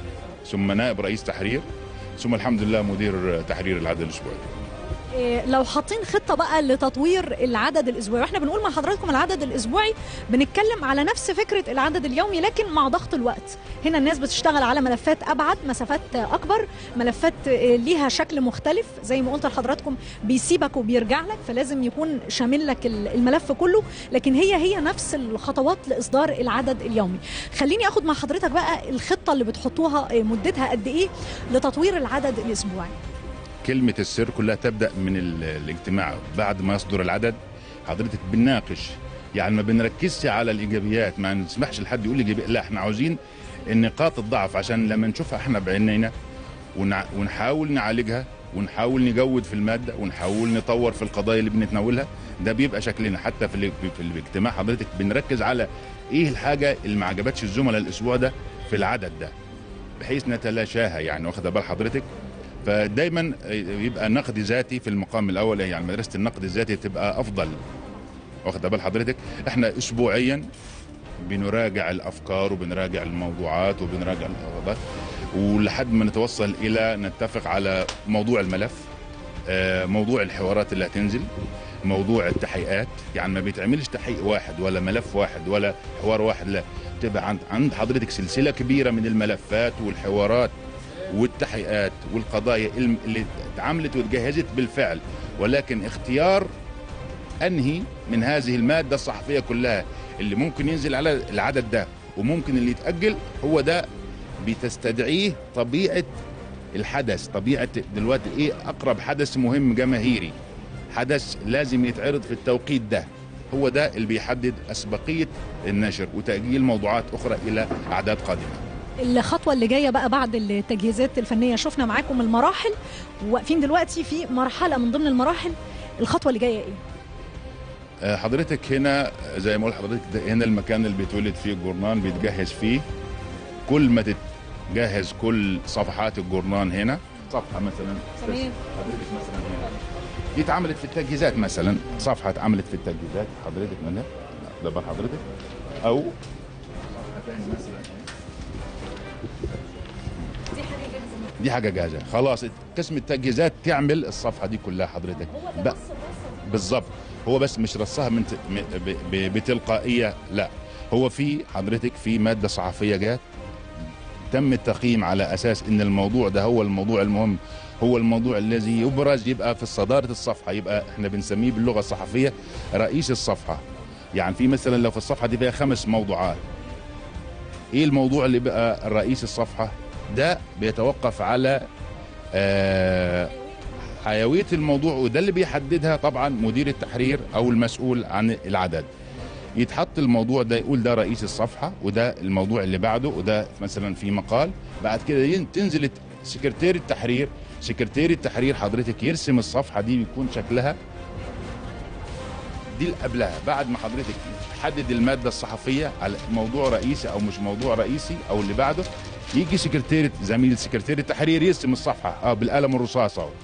ثم نائب رئيس تحرير ثم الحمد لله مدير تحرير العدد الاسبوعي إيه، لو حاطين خطه بقى لتطوير العدد الاسبوعي واحنا بنقول مع حضراتكم العدد الاسبوعي بنتكلم على نفس فكره العدد اليومي لكن مع ضغط الوقت هنا الناس بتشتغل على ملفات ابعد مسافات اكبر ملفات إيه، ليها شكل مختلف زي ما قلت لحضراتكم بيسيبك وبيرجع لك فلازم يكون شامل لك ال- الملف كله لكن هي هي نفس الخطوات لاصدار العدد اليومي خليني اخد مع حضرتك بقى الخطه اللي بتحطوها إيه، مدتها قد ايه لتطوير العدد الاسبوعي كلمة السر كلها تبدأ من ال- الاجتماع بعد ما يصدر العدد حضرتك بنناقش يعني ما بنركزش على الإيجابيات ما نسمحش لحد يقول إيجابيات لا احنا عاوزين نقاط الضعف عشان لما نشوفها احنا بعينينا ونع- ونحاول نعالجها ونحاول نجود في المادة ونحاول نطور في القضايا اللي بنتناولها ده بيبقى شكلنا حتى في, ال- في الاجتماع حضرتك بنركز على ايه الحاجة اللي ما عجبتش الزملاء الأسبوع ده في العدد ده بحيث نتلاشاها يعني واخده بال حضرتك فدايما يبقى نقد ذاتي في المقام الاول يعني مدرسه النقد الذاتي تبقى افضل واخده بال حضرتك احنا اسبوعيا بنراجع الافكار وبنراجع الموضوعات وبنراجع الاغراضات ولحد ما نتوصل الى نتفق على موضوع الملف آه، موضوع الحوارات اللي هتنزل موضوع التحقيقات يعني ما بيتعملش تحقيق واحد ولا ملف واحد ولا حوار واحد لا تبقى عند عند حضرتك سلسله كبيره من الملفات والحوارات والتحقيقات والقضايا الم- اللي اتعملت واتجهزت بالفعل ولكن اختيار انهي من هذه الماده الصحفيه كلها اللي ممكن ينزل على العدد ده وممكن اللي يتاجل هو ده بتستدعيه طبيعه الحدث طبيعه دلوقتي ايه اقرب حدث مهم جماهيري حدث لازم يتعرض في التوقيت ده هو ده اللي بيحدد اسبقيه النشر وتاجيل موضوعات اخرى الى اعداد قادمه الخطوة اللي جاية بقى بعد التجهيزات الفنية شفنا معاكم المراحل وواقفين دلوقتي في مرحلة من ضمن المراحل الخطوة اللي جاية ايه؟ آه، حضرتك هنا آه، زي ما قلت حضرتك ده هنا المكان اللي بيتولد فيه الجورنان بيتجهز فيه كل ما تتجهز كل صفحات الجورنان هنا صفحه مثلا تمام. حضرتك مثلا هنا دي اتعملت في التجهيزات مثلا صفحه اتعملت في التجهيزات حضرتك منها ده بال حضرتك او صفحة تانية مثلا دي حاجه جاهزه خلاص قسم التجهيزات تعمل الصفحه دي كلها حضرتك ب- بالظبط هو بس مش رصها من ت... م- ب... ب... بتلقائيه لا هو في حضرتك في ماده صحفيه جات تم التقييم على اساس ان الموضوع ده هو الموضوع المهم هو الموضوع الذي يبرز يبقى في صداره الصفحه يبقى احنا بنسميه باللغه الصحفيه رئيس الصفحه يعني في مثلا لو في الصفحه دي فيها خمس موضوعات ايه الموضوع اللي بقى رئيس الصفحه ده بيتوقف على آه حيويه الموضوع وده اللي بيحددها طبعا مدير التحرير او المسؤول عن العدد يتحط الموضوع ده يقول ده رئيس الصفحه وده الموضوع اللي بعده وده مثلا في مقال بعد كده ين- تنزل سكرتير التحرير سكرتير التحرير حضرتك يرسم الصفحه دي بيكون شكلها دي اللي قبلها بعد ما حضرتك تحدد الماده الصحفيه على موضوع رئيسي او مش موضوع رئيسي او اللي بعده يجي سكرتير زميل سكرتير التحرير يرسم الصفحه اه بالقلم الرصاص اهو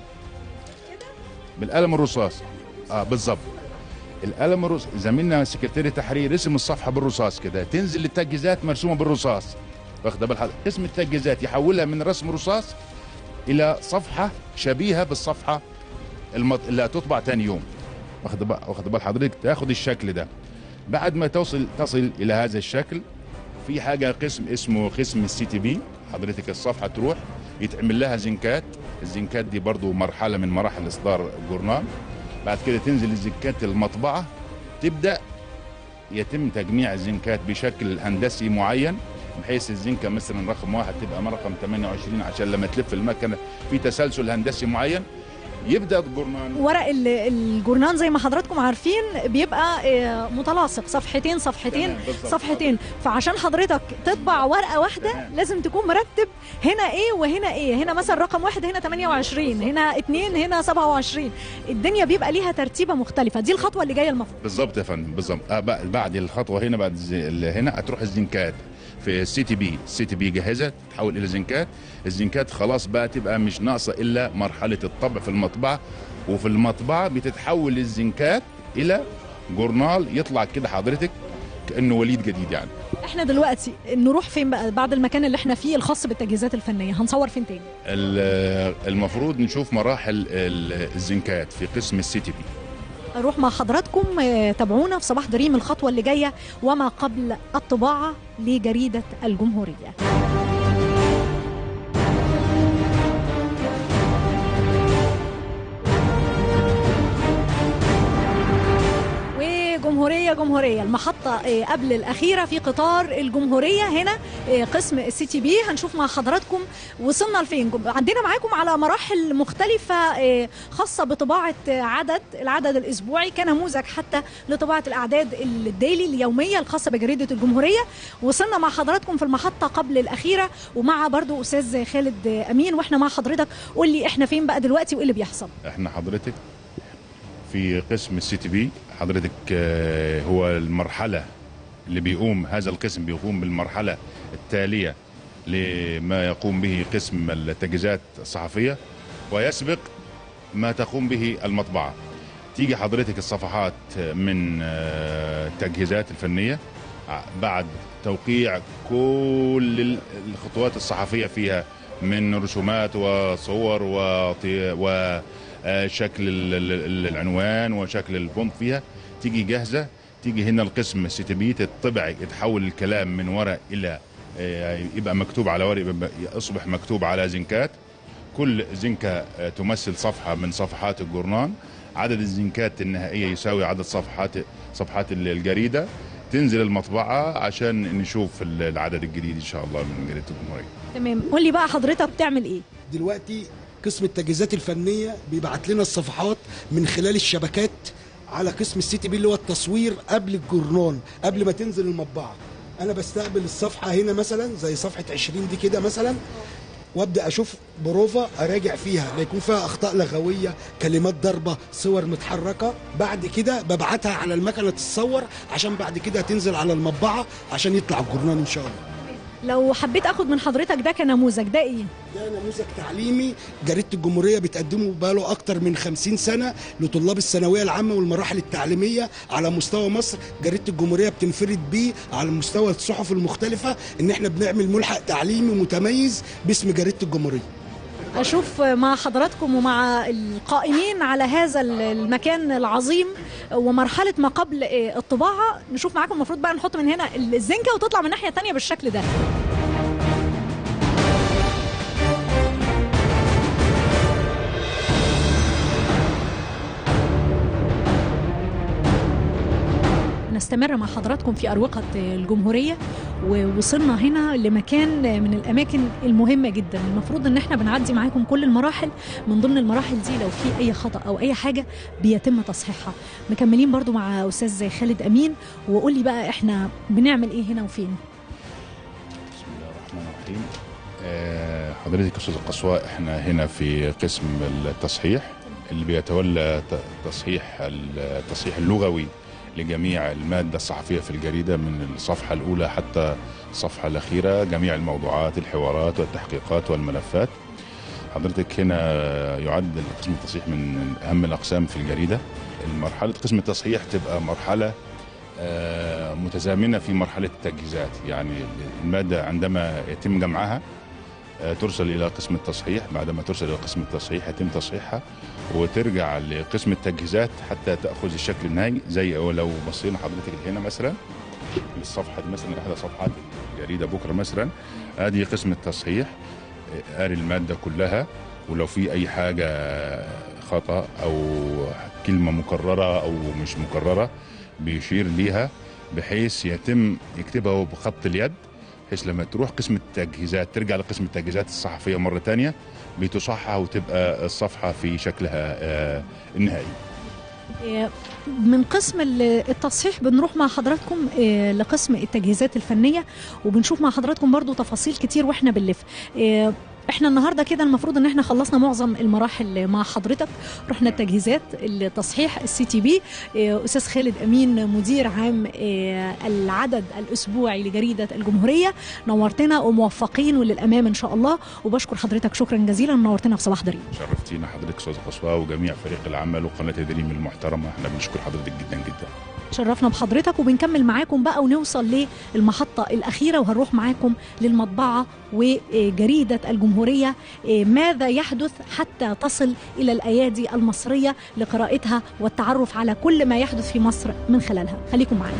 بالقلم الرصاص اه بالظبط القلم الرصاص زميلنا سكرتير التحرير رسم الصفحه بالرصاص كده تنزل التجهيزات مرسومه بالرصاص واخده بال حضرتك قسم التجهيزات يحولها من رسم رصاص الى صفحه شبيهه بالصفحه المط... اللي هتطبع تاني يوم واخد بال واخد بال حضرتك تاخد الشكل ده بعد ما توصل تصل الى هذا الشكل في حاجه قسم اسمه قسم السي تي بي حضرتك الصفحه تروح يتعمل لها زنكات الزنكات دي برضو مرحله من مراحل اصدار الجورنال بعد كده تنزل الزنكات المطبعه تبدا يتم تجميع الزنكات بشكل هندسي معين بحيث الزنكه مثلا رقم واحد تبقى رقم 28 عشان لما تلف المكنه في تسلسل هندسي معين يبدا الجورنان ورق ال- الجورنان زي ما حضراتكم عارفين بيبقى آه، متلاصق صفحتين صفحتين تمام، بالظبط. صفحتين فعشان حضرتك تطبع ورقه واحده تمام. لازم تكون مرتب هنا ايه وهنا ايه هنا مثلا رقم واحد هنا 28 هنا اتنين هنا 27 الدنيا بيبقى ليها ترتيبه مختلفه دي الخطوه اللي جايه المفروض بالظبط يا فندم بالظبط آه، بع- بعد الخطوه هنا بعد الز- ال- هنا هتروح الزنكات في السي تي بي السي تي بي جاهزه تتحول الى زنكات الزنكات خلاص بقى تبقى مش ناقصه الا مرحله الطبع في المطبعه وفي المطبعه بتتحول الزنكات الى جورنال يطلع كده حضرتك كانه وليد جديد يعني احنا دلوقتي نروح فين بقى بعد المكان اللي احنا فيه الخاص بالتجهيزات الفنيه هنصور فين تاني ال- المفروض نشوف مراحل ال- الزنكات في قسم السي تي بي اروح مع حضراتكم آه، تابعونا في صباح دريم الخطوه اللي جايه وما قبل الطباعه لجريده الجمهوريه وجمهورية جمهورية المحطة آه، قبل الأخيرة في قطار الجمهورية هنا آه، قسم السي تي بي هنشوف مع حضراتكم وصلنا لفين جم- عندنا معاكم على مراحل مختلفة آه، خاصة بطباعة آه، عدد العدد الأسبوعي كنموذج حتى لطباعة الأعداد الديلي اليومية الخاصة بجريدة الجمهورية وصلنا مع حضراتكم في المحطة قبل الأخيرة ومع برضو أستاذ خالد آه، أمين وإحنا مع حضرتك قول لي إحنا فين بقى دلوقتي وإيه اللي بيحصل احنا حضرتك في قسم السي تي بي حضرتك آه، هو المرحله اللي بيقوم هذا القسم بيقوم بالمرحله التاليه لما يقوم به قسم التجهيزات الصحفيه ويسبق ما تقوم به المطبعه تيجي حضرتك الصفحات من آه، التجهيزات الفنيه ع- بعد توقيع كل ال- الخطوات الصحفيه فيها من رسومات وصور وطي- وشكل ال- ال- العنوان وشكل الفونت فيها تيجي جاهزه تيجي هنا القسم السي تي بي تطبع يتحول الكلام من ورق الى آه، يبقى مكتوب على ورق يبقى- يصبح مكتوب على زنكات كل زنكة آه، تمثل صفحة من صفحات الجورنان عدد الزنكات النهائية يساوي عدد صفحات صفحات ال- الجريدة تنزل المطبعة عشان نشوف ال- العدد الجديد إن شاء الله من جريدة الجمهورية تمام قول لي بقى حضرتك بتعمل إيه دلوقتي قسم التجهيزات الفنيه بيبعت لنا الصفحات من خلال الشبكات على قسم السي تي بي اللي هو التصوير قبل الجورنان قبل ما تنزل المطبعه انا بستقبل الصفحه هنا مثلا زي صفحه 20 دي كده مثلا وابدا اشوف بروفا اراجع فيها لا يكون فيها اخطاء لغويه كلمات ضربه صور متحركه بعد كده ببعتها على المكنه تتصور عشان بعد كده تنزل على المطبعه عشان يطلع الجورنان ان شاء الله لو حبيت اخد من حضرتك ده كنموذج ده ايه ده نموذج تعليمي جريدة الجمهورية بتقدمه بقاله أكتر من خمسين سنة لطلاب الثانوية العامة والمراحل التعليمية على مستوى مصر جريدة الجمهورية بتنفرد بيه على مستوى الصحف المختلفة إن إحنا بنعمل ملحق تعليمي متميز باسم جريدة الجمهورية اشوف مع حضراتكم ومع القائمين على هذا المكان العظيم ومرحله ما قبل آه، الطباعه نشوف معاكم المفروض بقى نحط من هنا الزنكه وتطلع من الناحيه الثانيه بالشكل ده نستمر مع حضراتكم في أروقة الجمهورية ووصلنا هنا لمكان من الأماكن المهمة جدا المفروض إن احنا بنعدي معاكم كل المراحل من ضمن المراحل دي لو في أي خطأ أو أي حاجة بيتم تصحيحها مكملين برضو مع أستاذ خالد أمين وقول لي بقى احنا بنعمل إيه هنا وفين بسم الله الرحمن الرحيم آه، حضرتك أستاذ القصواء احنا هنا في قسم التصحيح اللي بيتولى ت- تصحيح التصحيح اللغوي لجميع المادة الصحفية في الجريدة من الصفحة الأولى حتى الصفحة الأخيرة جميع الموضوعات الحوارات والتحقيقات والملفات حضرتك هنا يعد قسم التصحيح من أهم الأقسام في الجريدة مرحلة قسم التصحيح تبقى مرحلة آه، متزامنة في مرحلة التجهيزات يعني المادة عندما يتم جمعها آه، ترسل إلى قسم التصحيح بعدما ترسل إلى قسم التصحيح يتم تصحيحها وترجع لقسم التجهيزات حتى تأخذ الشكل النهائي زي لو بصينا حضرتك هنا مثلا الصفحة دي مثلا إحدى صفحات الجريدة بكرة مثلا هذه قسم التصحيح آه، قاري المادة كلها ولو في أي حاجة خطأ أو كلمة مكررة أو مش مكررة بيشير ليها بحيث يتم يكتبها بخط اليد بحيث لما تروح قسم التجهيزات ترجع لقسم التجهيزات الصحفيه مره تانية بتصحح وتبقى الصفحه في شكلها آه، النهائي آه، من قسم ال- التصحيح بنروح مع حضراتكم آه، لقسم التجهيزات الفنية وبنشوف مع حضراتكم برضو تفاصيل كتير واحنا بنلف آه، احنا النهارده كده المفروض ان احنا خلصنا معظم المراحل مع حضرتك رحنا التجهيزات التصحيح السي تي بي آه، استاذ خالد امين مدير عام آه، العدد الاسبوعي لجريده الجمهوريه نورتنا وموفقين وللامام ان شاء الله وبشكر حضرتك شكرا جزيلا نورتنا في صباح دريم شرفتينا حضرتك استاذ قصوى وجميع فريق العمل وقناه دريم المحترمه احنا بنشكر حضرتك جدا جدا شرفنا بحضرتك وبنكمل معاكم بقى ونوصل للمحطة الأخيرة وهنروح معاكم للمطبعة وجريدة الجمهورية إيه، ماذا يحدث حتى تصل إلى الأيادي المصرية لقراءتها والتعرف على كل ما يحدث في مصر من خلالها خليكم معنا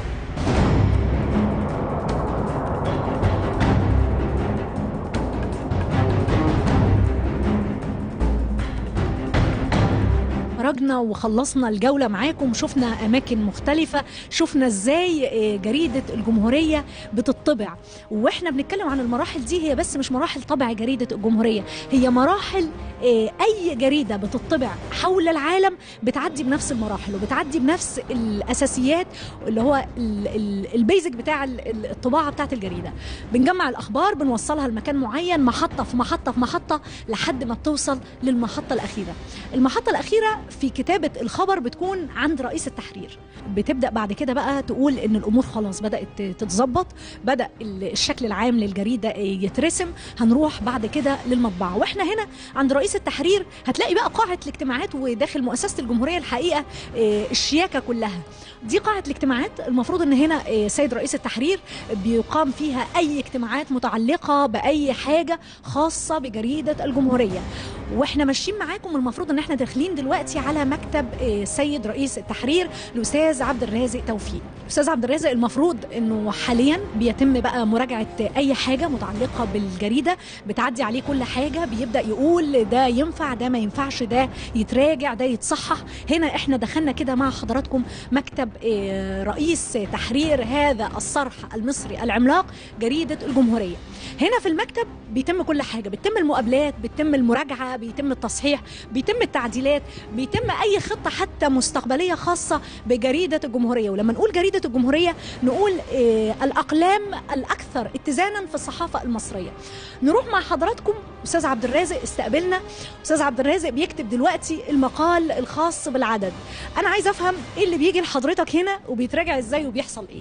خرجنا وخلصنا الجولة معاكم شفنا أماكن مختلفة شفنا إزاي آه، جريدة الجمهورية بتطبع وإحنا بنتكلم عن المراحل دي هي بس مش مراحل طبع جريدة الجمهورية هي مراحل آه، أي جريدة بتطبع حول العالم بتعدي بنفس المراحل وبتعدي بنفس الأساسيات اللي هو ال- ال- البيزك بتاع ال- ال- الطباعة بتاعت الجريدة بنجمع الأخبار بنوصلها لمكان معين محطة في محطة في محطة لحد ما بتوصل للمحطة الأخيرة المحطة الأخيرة في كتابة الخبر بتكون عند رئيس التحرير بتبدأ بعد كده بقى تقول إن الأمور خلاص بدأت تتظبط بدأ ال- الشكل العام للجريدة يترسم هنروح بعد كده للمطبعة وإحنا هنا عند رئيس التحرير هتلاقي بقى قاعة الاجتماعات وداخل مؤسسة الجمهورية الحقيقة آه، الشياكة كلها دي قاعة الاجتماعات المفروض ان هنا آه، سيد رئيس التحرير بيقام فيها اي اجتماعات متعلقة باي حاجة خاصة بجريدة الجمهورية واحنا ماشيين معاكم المفروض ان احنا داخلين دلوقتي على مكتب آه، سيد رئيس التحرير الاستاذ عبد الرازق توفيق الاستاذ عبد الرازق المفروض انه حاليا بيتم بقى مراجعه اي حاجه متعلقه بالجريده بتعدي عليه كل حاجه بيبدا يقول ده ينفع ده ما ينفعش ده يتراجع ده يتصحح هنا احنا دخلنا كده مع حضراتكم مكتب آه، رئيس تحرير هذا الصرح المصري العملاق جريده الجمهوريه هنا في المكتب بيتم كل حاجه بيتم المقابلات بيتم المراجعه بيتم التصحيح بيتم التعديلات بيتم اي خطه حتى مستقبليه خاصه بجريده الجمهوريه ولما نقول جريده الجمهوريه نقول آه الاقلام الاكثر اتزانا في الصحافه المصريه نروح مع حضراتكم استاذ عبد الرازق استقبلنا استاذ عبد الرازق بيكتب دلوقتي المقال الخاص بالعدد انا عايز افهم ايه اللي بيجي لحضرتك هنا وبيتراجع ازاي وبيحصل ايه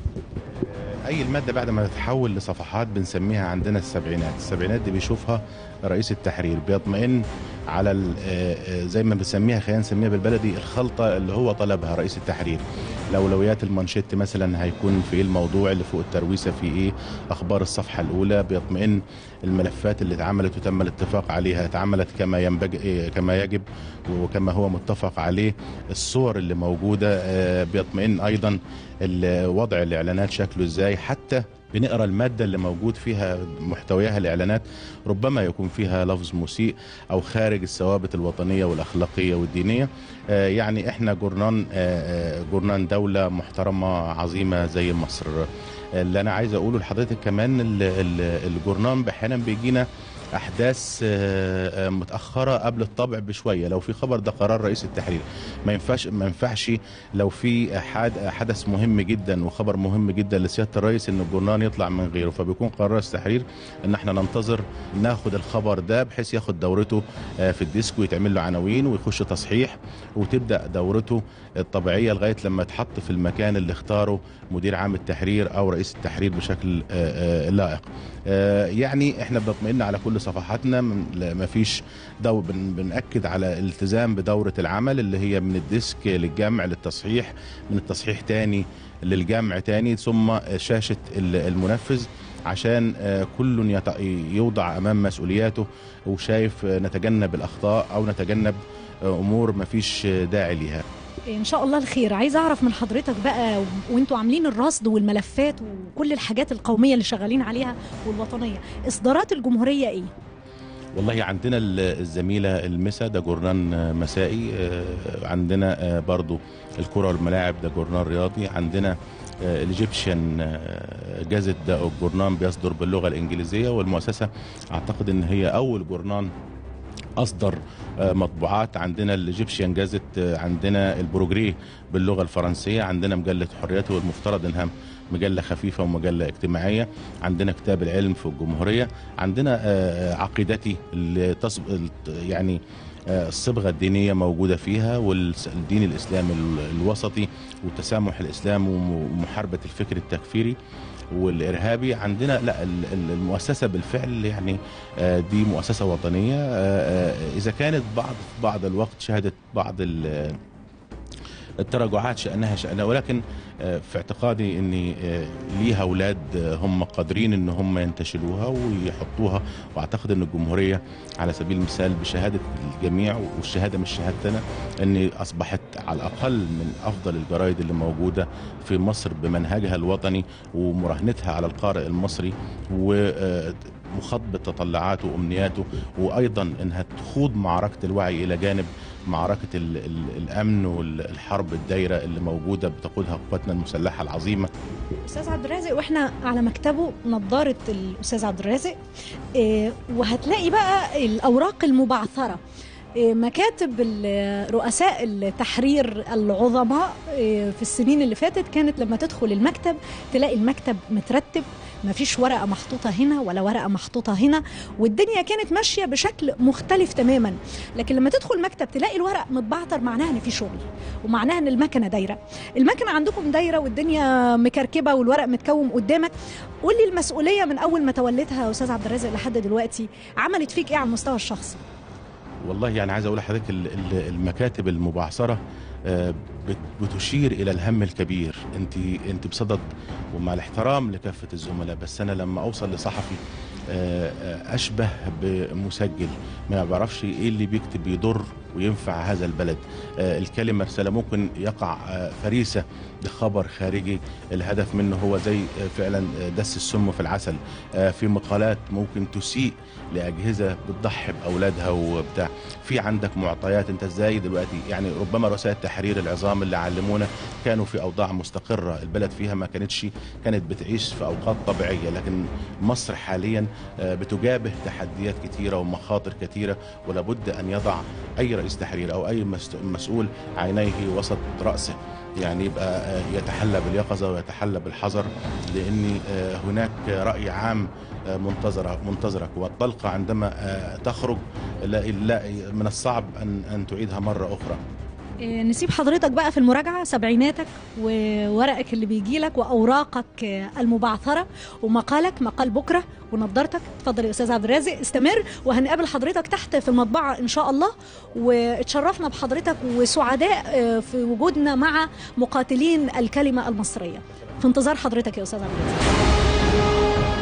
اي الماده بعد ما تتحول لصفحات بنسميها عندنا السبعينات السبعينات دي بيشوفها رئيس التحرير بيطمئن على ال- آه، آه، زي ما بنسميها خلينا نسميها بالبلدي الخلطه اللي هو طلبها رئيس التحرير الاولويات المانشيت مثلا هيكون في ايه الموضوع اللي فوق الترويسه في ايه اخبار الصفحه الاولى بيطمئن الملفات اللي اتعملت وتم الاتفاق عليها اتعملت كما ينبغي إيه، كما يجب وكما هو متفق عليه الصور اللي موجوده آه، بيطمئن ايضا ال- وضع الاعلانات شكله ازاي حتى بنقرا الماده اللي موجود فيها محتوياها الاعلانات ربما يكون فيها لفظ مسيء او خارج الثوابت الوطنيه والاخلاقيه والدينيه آه، يعني احنا جورنان آه، آه، جورنان دوله محترمه عظيمه زي مصر اللي انا عايز اقوله لحضرتك كمان ال- ال- الجورنان احيانا بيجينا احداث آه، آه، متاخره قبل الطبع بشويه لو في خبر ده قرار رئيس التحرير ما ينفعش ما ينفعش لو في حد حدث مهم جدا وخبر مهم جدا لسياده الرئيس ان الجورنان يطلع من غيره فبيكون قرار رئيس التحرير ان احنا ننتظر ناخد الخبر ده بحيث ياخد دورته آه، في الديسك ويتعمل له عناوين ويخش تصحيح وتبدا دورته الطبيعيه لغايه لما يتحط في المكان اللي اختاره مدير عام التحرير او رئيس التحرير بشكل آه، آه، لائق آه، يعني احنا بنطمئن على كل صفحاتنا ما فيش دو بن بنأكد على الالتزام بدورة العمل اللي هي من الديسك للجمع للتصحيح من التصحيح تاني للجمع تاني ثم شاشة ال- المنفذ عشان آه، كل يط- يوضع امام مسؤولياته وشايف آه، نتجنب الاخطاء او نتجنب آه، امور ما فيش آه، داعي ليها ان شاء الله الخير عايزه اعرف من حضرتك بقى وانتوا عاملين الرصد والملفات وكل الحاجات القوميه اللي شغالين عليها والوطنيه اصدارات الجمهوريه ايه والله عندنا ال- الزميلة المسا ده جورنان آه، مسائي آه، عندنا آه، برضو الكرة والملاعب ده جورنان رياضي عندنا الايجيبشن جازت ده او جورنان بيصدر باللغه الانجليزيه والمؤسسه اعتقد ان هي اول جورنان اصدر آه، مطبوعات عندنا الايجيبشن جازت آه، عندنا البروجري باللغه الفرنسيه عندنا مجله حريته والمفترض انها مجله خفيفه ومجله اجتماعيه عندنا كتاب العلم في الجمهوريه عندنا آه، عقيدتي اللي تصب الت- يعني آه، الصبغه الدينيه موجوده فيها والدين الاسلامي ال- الوسطي وتسامح الاسلام ومحاربه الفكر التكفيري والارهابي عندنا لا ال- ال- المؤسسه بالفعل يعني آه، دي مؤسسه وطنيه آه، آه، اذا كانت بعض بعض الوقت شهدت بعض ال- التراجعات شأنها شأنها ولكن آه، في اعتقادي ان آه، ليها اولاد آه، هم قادرين ان هم ينتشلوها ويحطوها واعتقد ان الجمهوريه على سبيل المثال بشهاده الجميع والشهاده مش شهادتنا ان اصبحت على الاقل من افضل الجرايد اللي موجوده في مصر بمنهجها الوطني ومراهنتها على القارئ المصري ومخاطبه تطلعاته وامنياته وايضا انها تخوض معركه الوعي الى جانب معركه ال ال الامن والحرب الدايره اللي موجوده بتقودها قواتنا المسلحه العظيمه استاذ عبد الرازق واحنا على مكتبه نظاره الاستاذ عبد الرازق إيه، وهتلاقي بقى الاوراق المبعثره إيه، مكاتب ال- رؤساء التحرير العظماء إيه، في السنين اللي فاتت كانت لما تدخل المكتب تلاقي المكتب مترتب ما فيش ورقة محطوطة هنا ولا ورقة محطوطة هنا والدنيا كانت ماشية بشكل مختلف تماما لكن لما تدخل مكتب تلاقي الورق متبعتر معناها ان في شغل ومعناها ان المكنة دايرة المكنة عندكم دايرة والدنيا مكركبة والورق متكوم قدامك قول لي المسؤولية من أول ما توليتها يا أستاذ عبد الرازق لحد دلوقتي عملت فيك إيه على المستوى الشخصي؟ والله يعني عايز اقول لحضرتك ال- ال- المكاتب المبعثره آه، بت- بتشير الى الهم الكبير انت انت بصدد ومع الاحترام لكافه الزملاء بس انا لما اوصل لصحفي آه، آه، اشبه بمسجل ما بيعرفش ايه اللي بيكتب يضر وينفع هذا البلد آه، الكلمه رساله ممكن يقع آه، فريسه لخبر خارجي الهدف منه هو زي آه، فعلا آه، دس السم في العسل آه، في مقالات ممكن تسيء لاجهزه بتضحي باولادها وبتاع في عندك معطيات انت ازاي دلوقتي يعني ربما رؤساء التحرير العظام اللي علمونا كانوا في اوضاع مستقره البلد فيها ما كانتش كانت بتعيش في اوقات طبيعيه لكن مصر حاليا آه، بتجابه تحديات كثيره ومخاطر كثيره ولابد ان يضع اي رئيس تحرير او اي مس- مسؤول عينيه وسط راسه يعني يبقى آه، يتحلى باليقظه ويتحلى بالحذر لان آه، هناك راي عام آه، منتظره منتظرك والطلقه عندما آه، تخرج لا, لا من الصعب ان ان تعيدها مره اخرى إيه، نسيب حضرتك بقى في المراجعة سبعيناتك وورقك اللي بيجيلك وأوراقك آه، المبعثرة ومقالك مقال بكرة ونضارتك اتفضل يا أستاذ عبد الرازق استمر وهنقابل حضرتك تحت في المطبعة إن شاء الله واتشرفنا بحضرتك وسعداء آه، في وجودنا مع مقاتلين الكلمة المصرية في انتظار حضرتك يا أستاذ عبد الرازق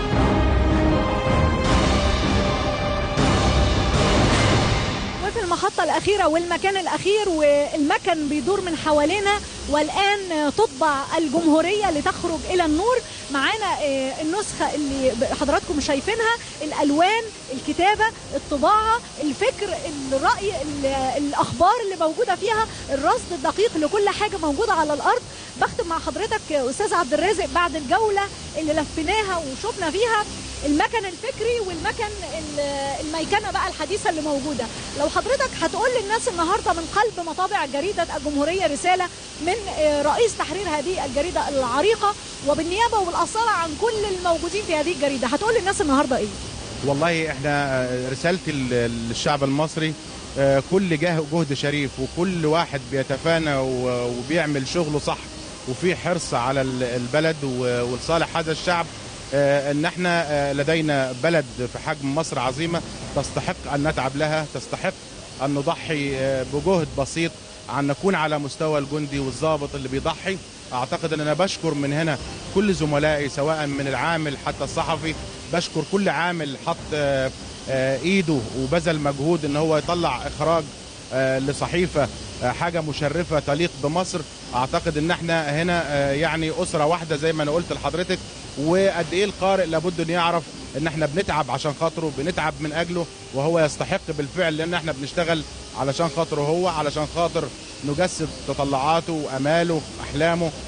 وفي المحطة الأخيرة والمكان الأخير والمكن بيدور من حوالينا والآن تطبع الجمهورية لتخرج إلى النور معانا آه، النسخة اللي حضراتكم شايفينها الألوان الكتابة الطباعة الفكر الرأي ال- الأخبار اللي موجودة فيها الرصد الدقيق لكل حاجة موجودة على الأرض بختم مع حضرتك يا أستاذ عبد الرازق بعد الجولة اللي لفيناها وشفنا فيها المكن الفكري والمكن ال- الميكنه بقى الحديثه اللي موجوده لو حضرتك هتقول للناس النهارده من قلب مطابع جريده الجمهوريه رساله من آه، رئيس تحرير هذه الجريده العريقه وبالنيابه وبالاصاله عن كل الموجودين في هذه الجريده هتقول للناس النهارده ايه والله احنا رسالتي للشعب المصري آه، كل جه- جهد شريف وكل واحد بيتفانى و- وبيعمل شغله صح وفي حرص على ال- البلد و- ولصالح هذا الشعب آه، ان احنا آه، لدينا بلد في حجم مصر عظيمه تستحق ان نتعب لها تستحق ان نضحي آه، بجهد بسيط عن نكون على مستوى الجندي والضابط اللي بيضحي اعتقد ان انا بشكر من هنا كل زملائي سواء من العامل حتى الصحفي بشكر كل عامل حط آه، آه، ايده وبذل مجهود ان هو يطلع اخراج آه، لصحيفه آه، حاجه مشرفه تليق بمصر اعتقد ان احنا هنا آه، يعني اسره واحده زي ما انا قلت لحضرتك وقد ايه القارئ لابد ان يعرف ان احنا بنتعب عشان خاطره بنتعب من اجله وهو يستحق بالفعل لان احنا بنشتغل علشان خاطره هو علشان خاطر نجسد تطلعاته واماله واحلامه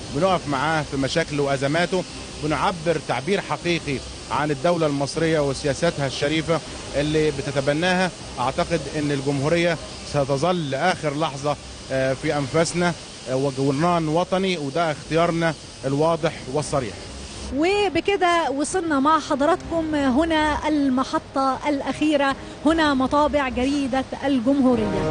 بنقف معاه في مشاكله وازماته بنعبر تعبير حقيقي عن الدولة المصرية وسياساتها الشريفة اللي بتتبناها أعتقد أن الجمهورية ستظل آخر لحظة آه، في أنفاسنا آه، وجورنان وطني وده اختيارنا الواضح والصريح وبكده وصلنا مع حضراتكم هنا المحطة الأخيرة هنا مطابع جريدة الجمهورية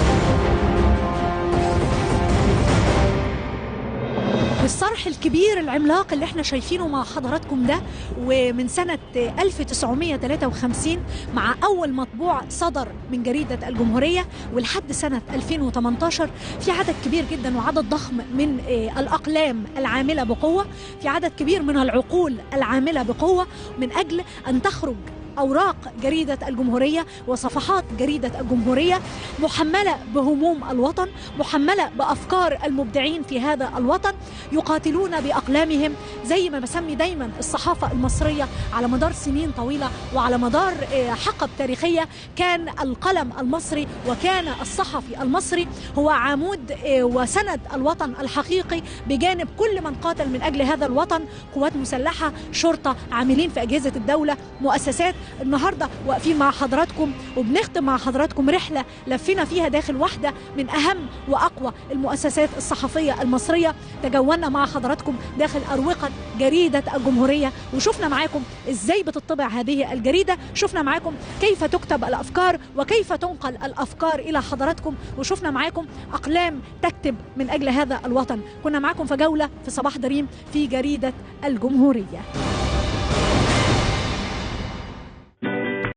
الصرح الكبير العملاق اللي احنا شايفينه مع حضراتكم ده ومن سنة 1953 مع أول مطبوع صدر من جريدة الجمهورية ولحد سنة 2018 في عدد كبير جدا وعدد ضخم من آه، الأقلام العاملة بقوة في عدد كبير من العقول العاملة بقوة من أجل أن تخرج أوراق جريدة الجمهورية وصفحات جريدة الجمهورية محملة بهموم الوطن محملة بأفكار المبدعين في هذا الوطن يقاتلون بأقلامهم زي ما بسمي دايما الصحافة المصرية على مدار سنين طويلة وعلى مدار آه، حقب تاريخية كان القلم المصري وكان الصحفي المصري هو عمود آه، وسند الوطن الحقيقي بجانب كل من قاتل من أجل هذا الوطن قوات مسلحة شرطة عاملين في أجهزة الدولة مؤسسات النهاردة واقفين مع حضراتكم وبنختم مع حضراتكم رحلة لفينا فيها داخل واحدة من أهم وأقوى المؤسسات الصحفية المصرية تجولنا مع حضراتكم داخل أروقة جريدة الجمهورية وشفنا معاكم إزاي بتطبع هذه الجريدة شفنا معاكم كيف تكتب الأفكار وكيف تنقل الأفكار إلى حضراتكم وشفنا معاكم أقلام تكتب من أجل هذا الوطن كنا معاكم في جولة في صباح دريم في جريدة الجمهورية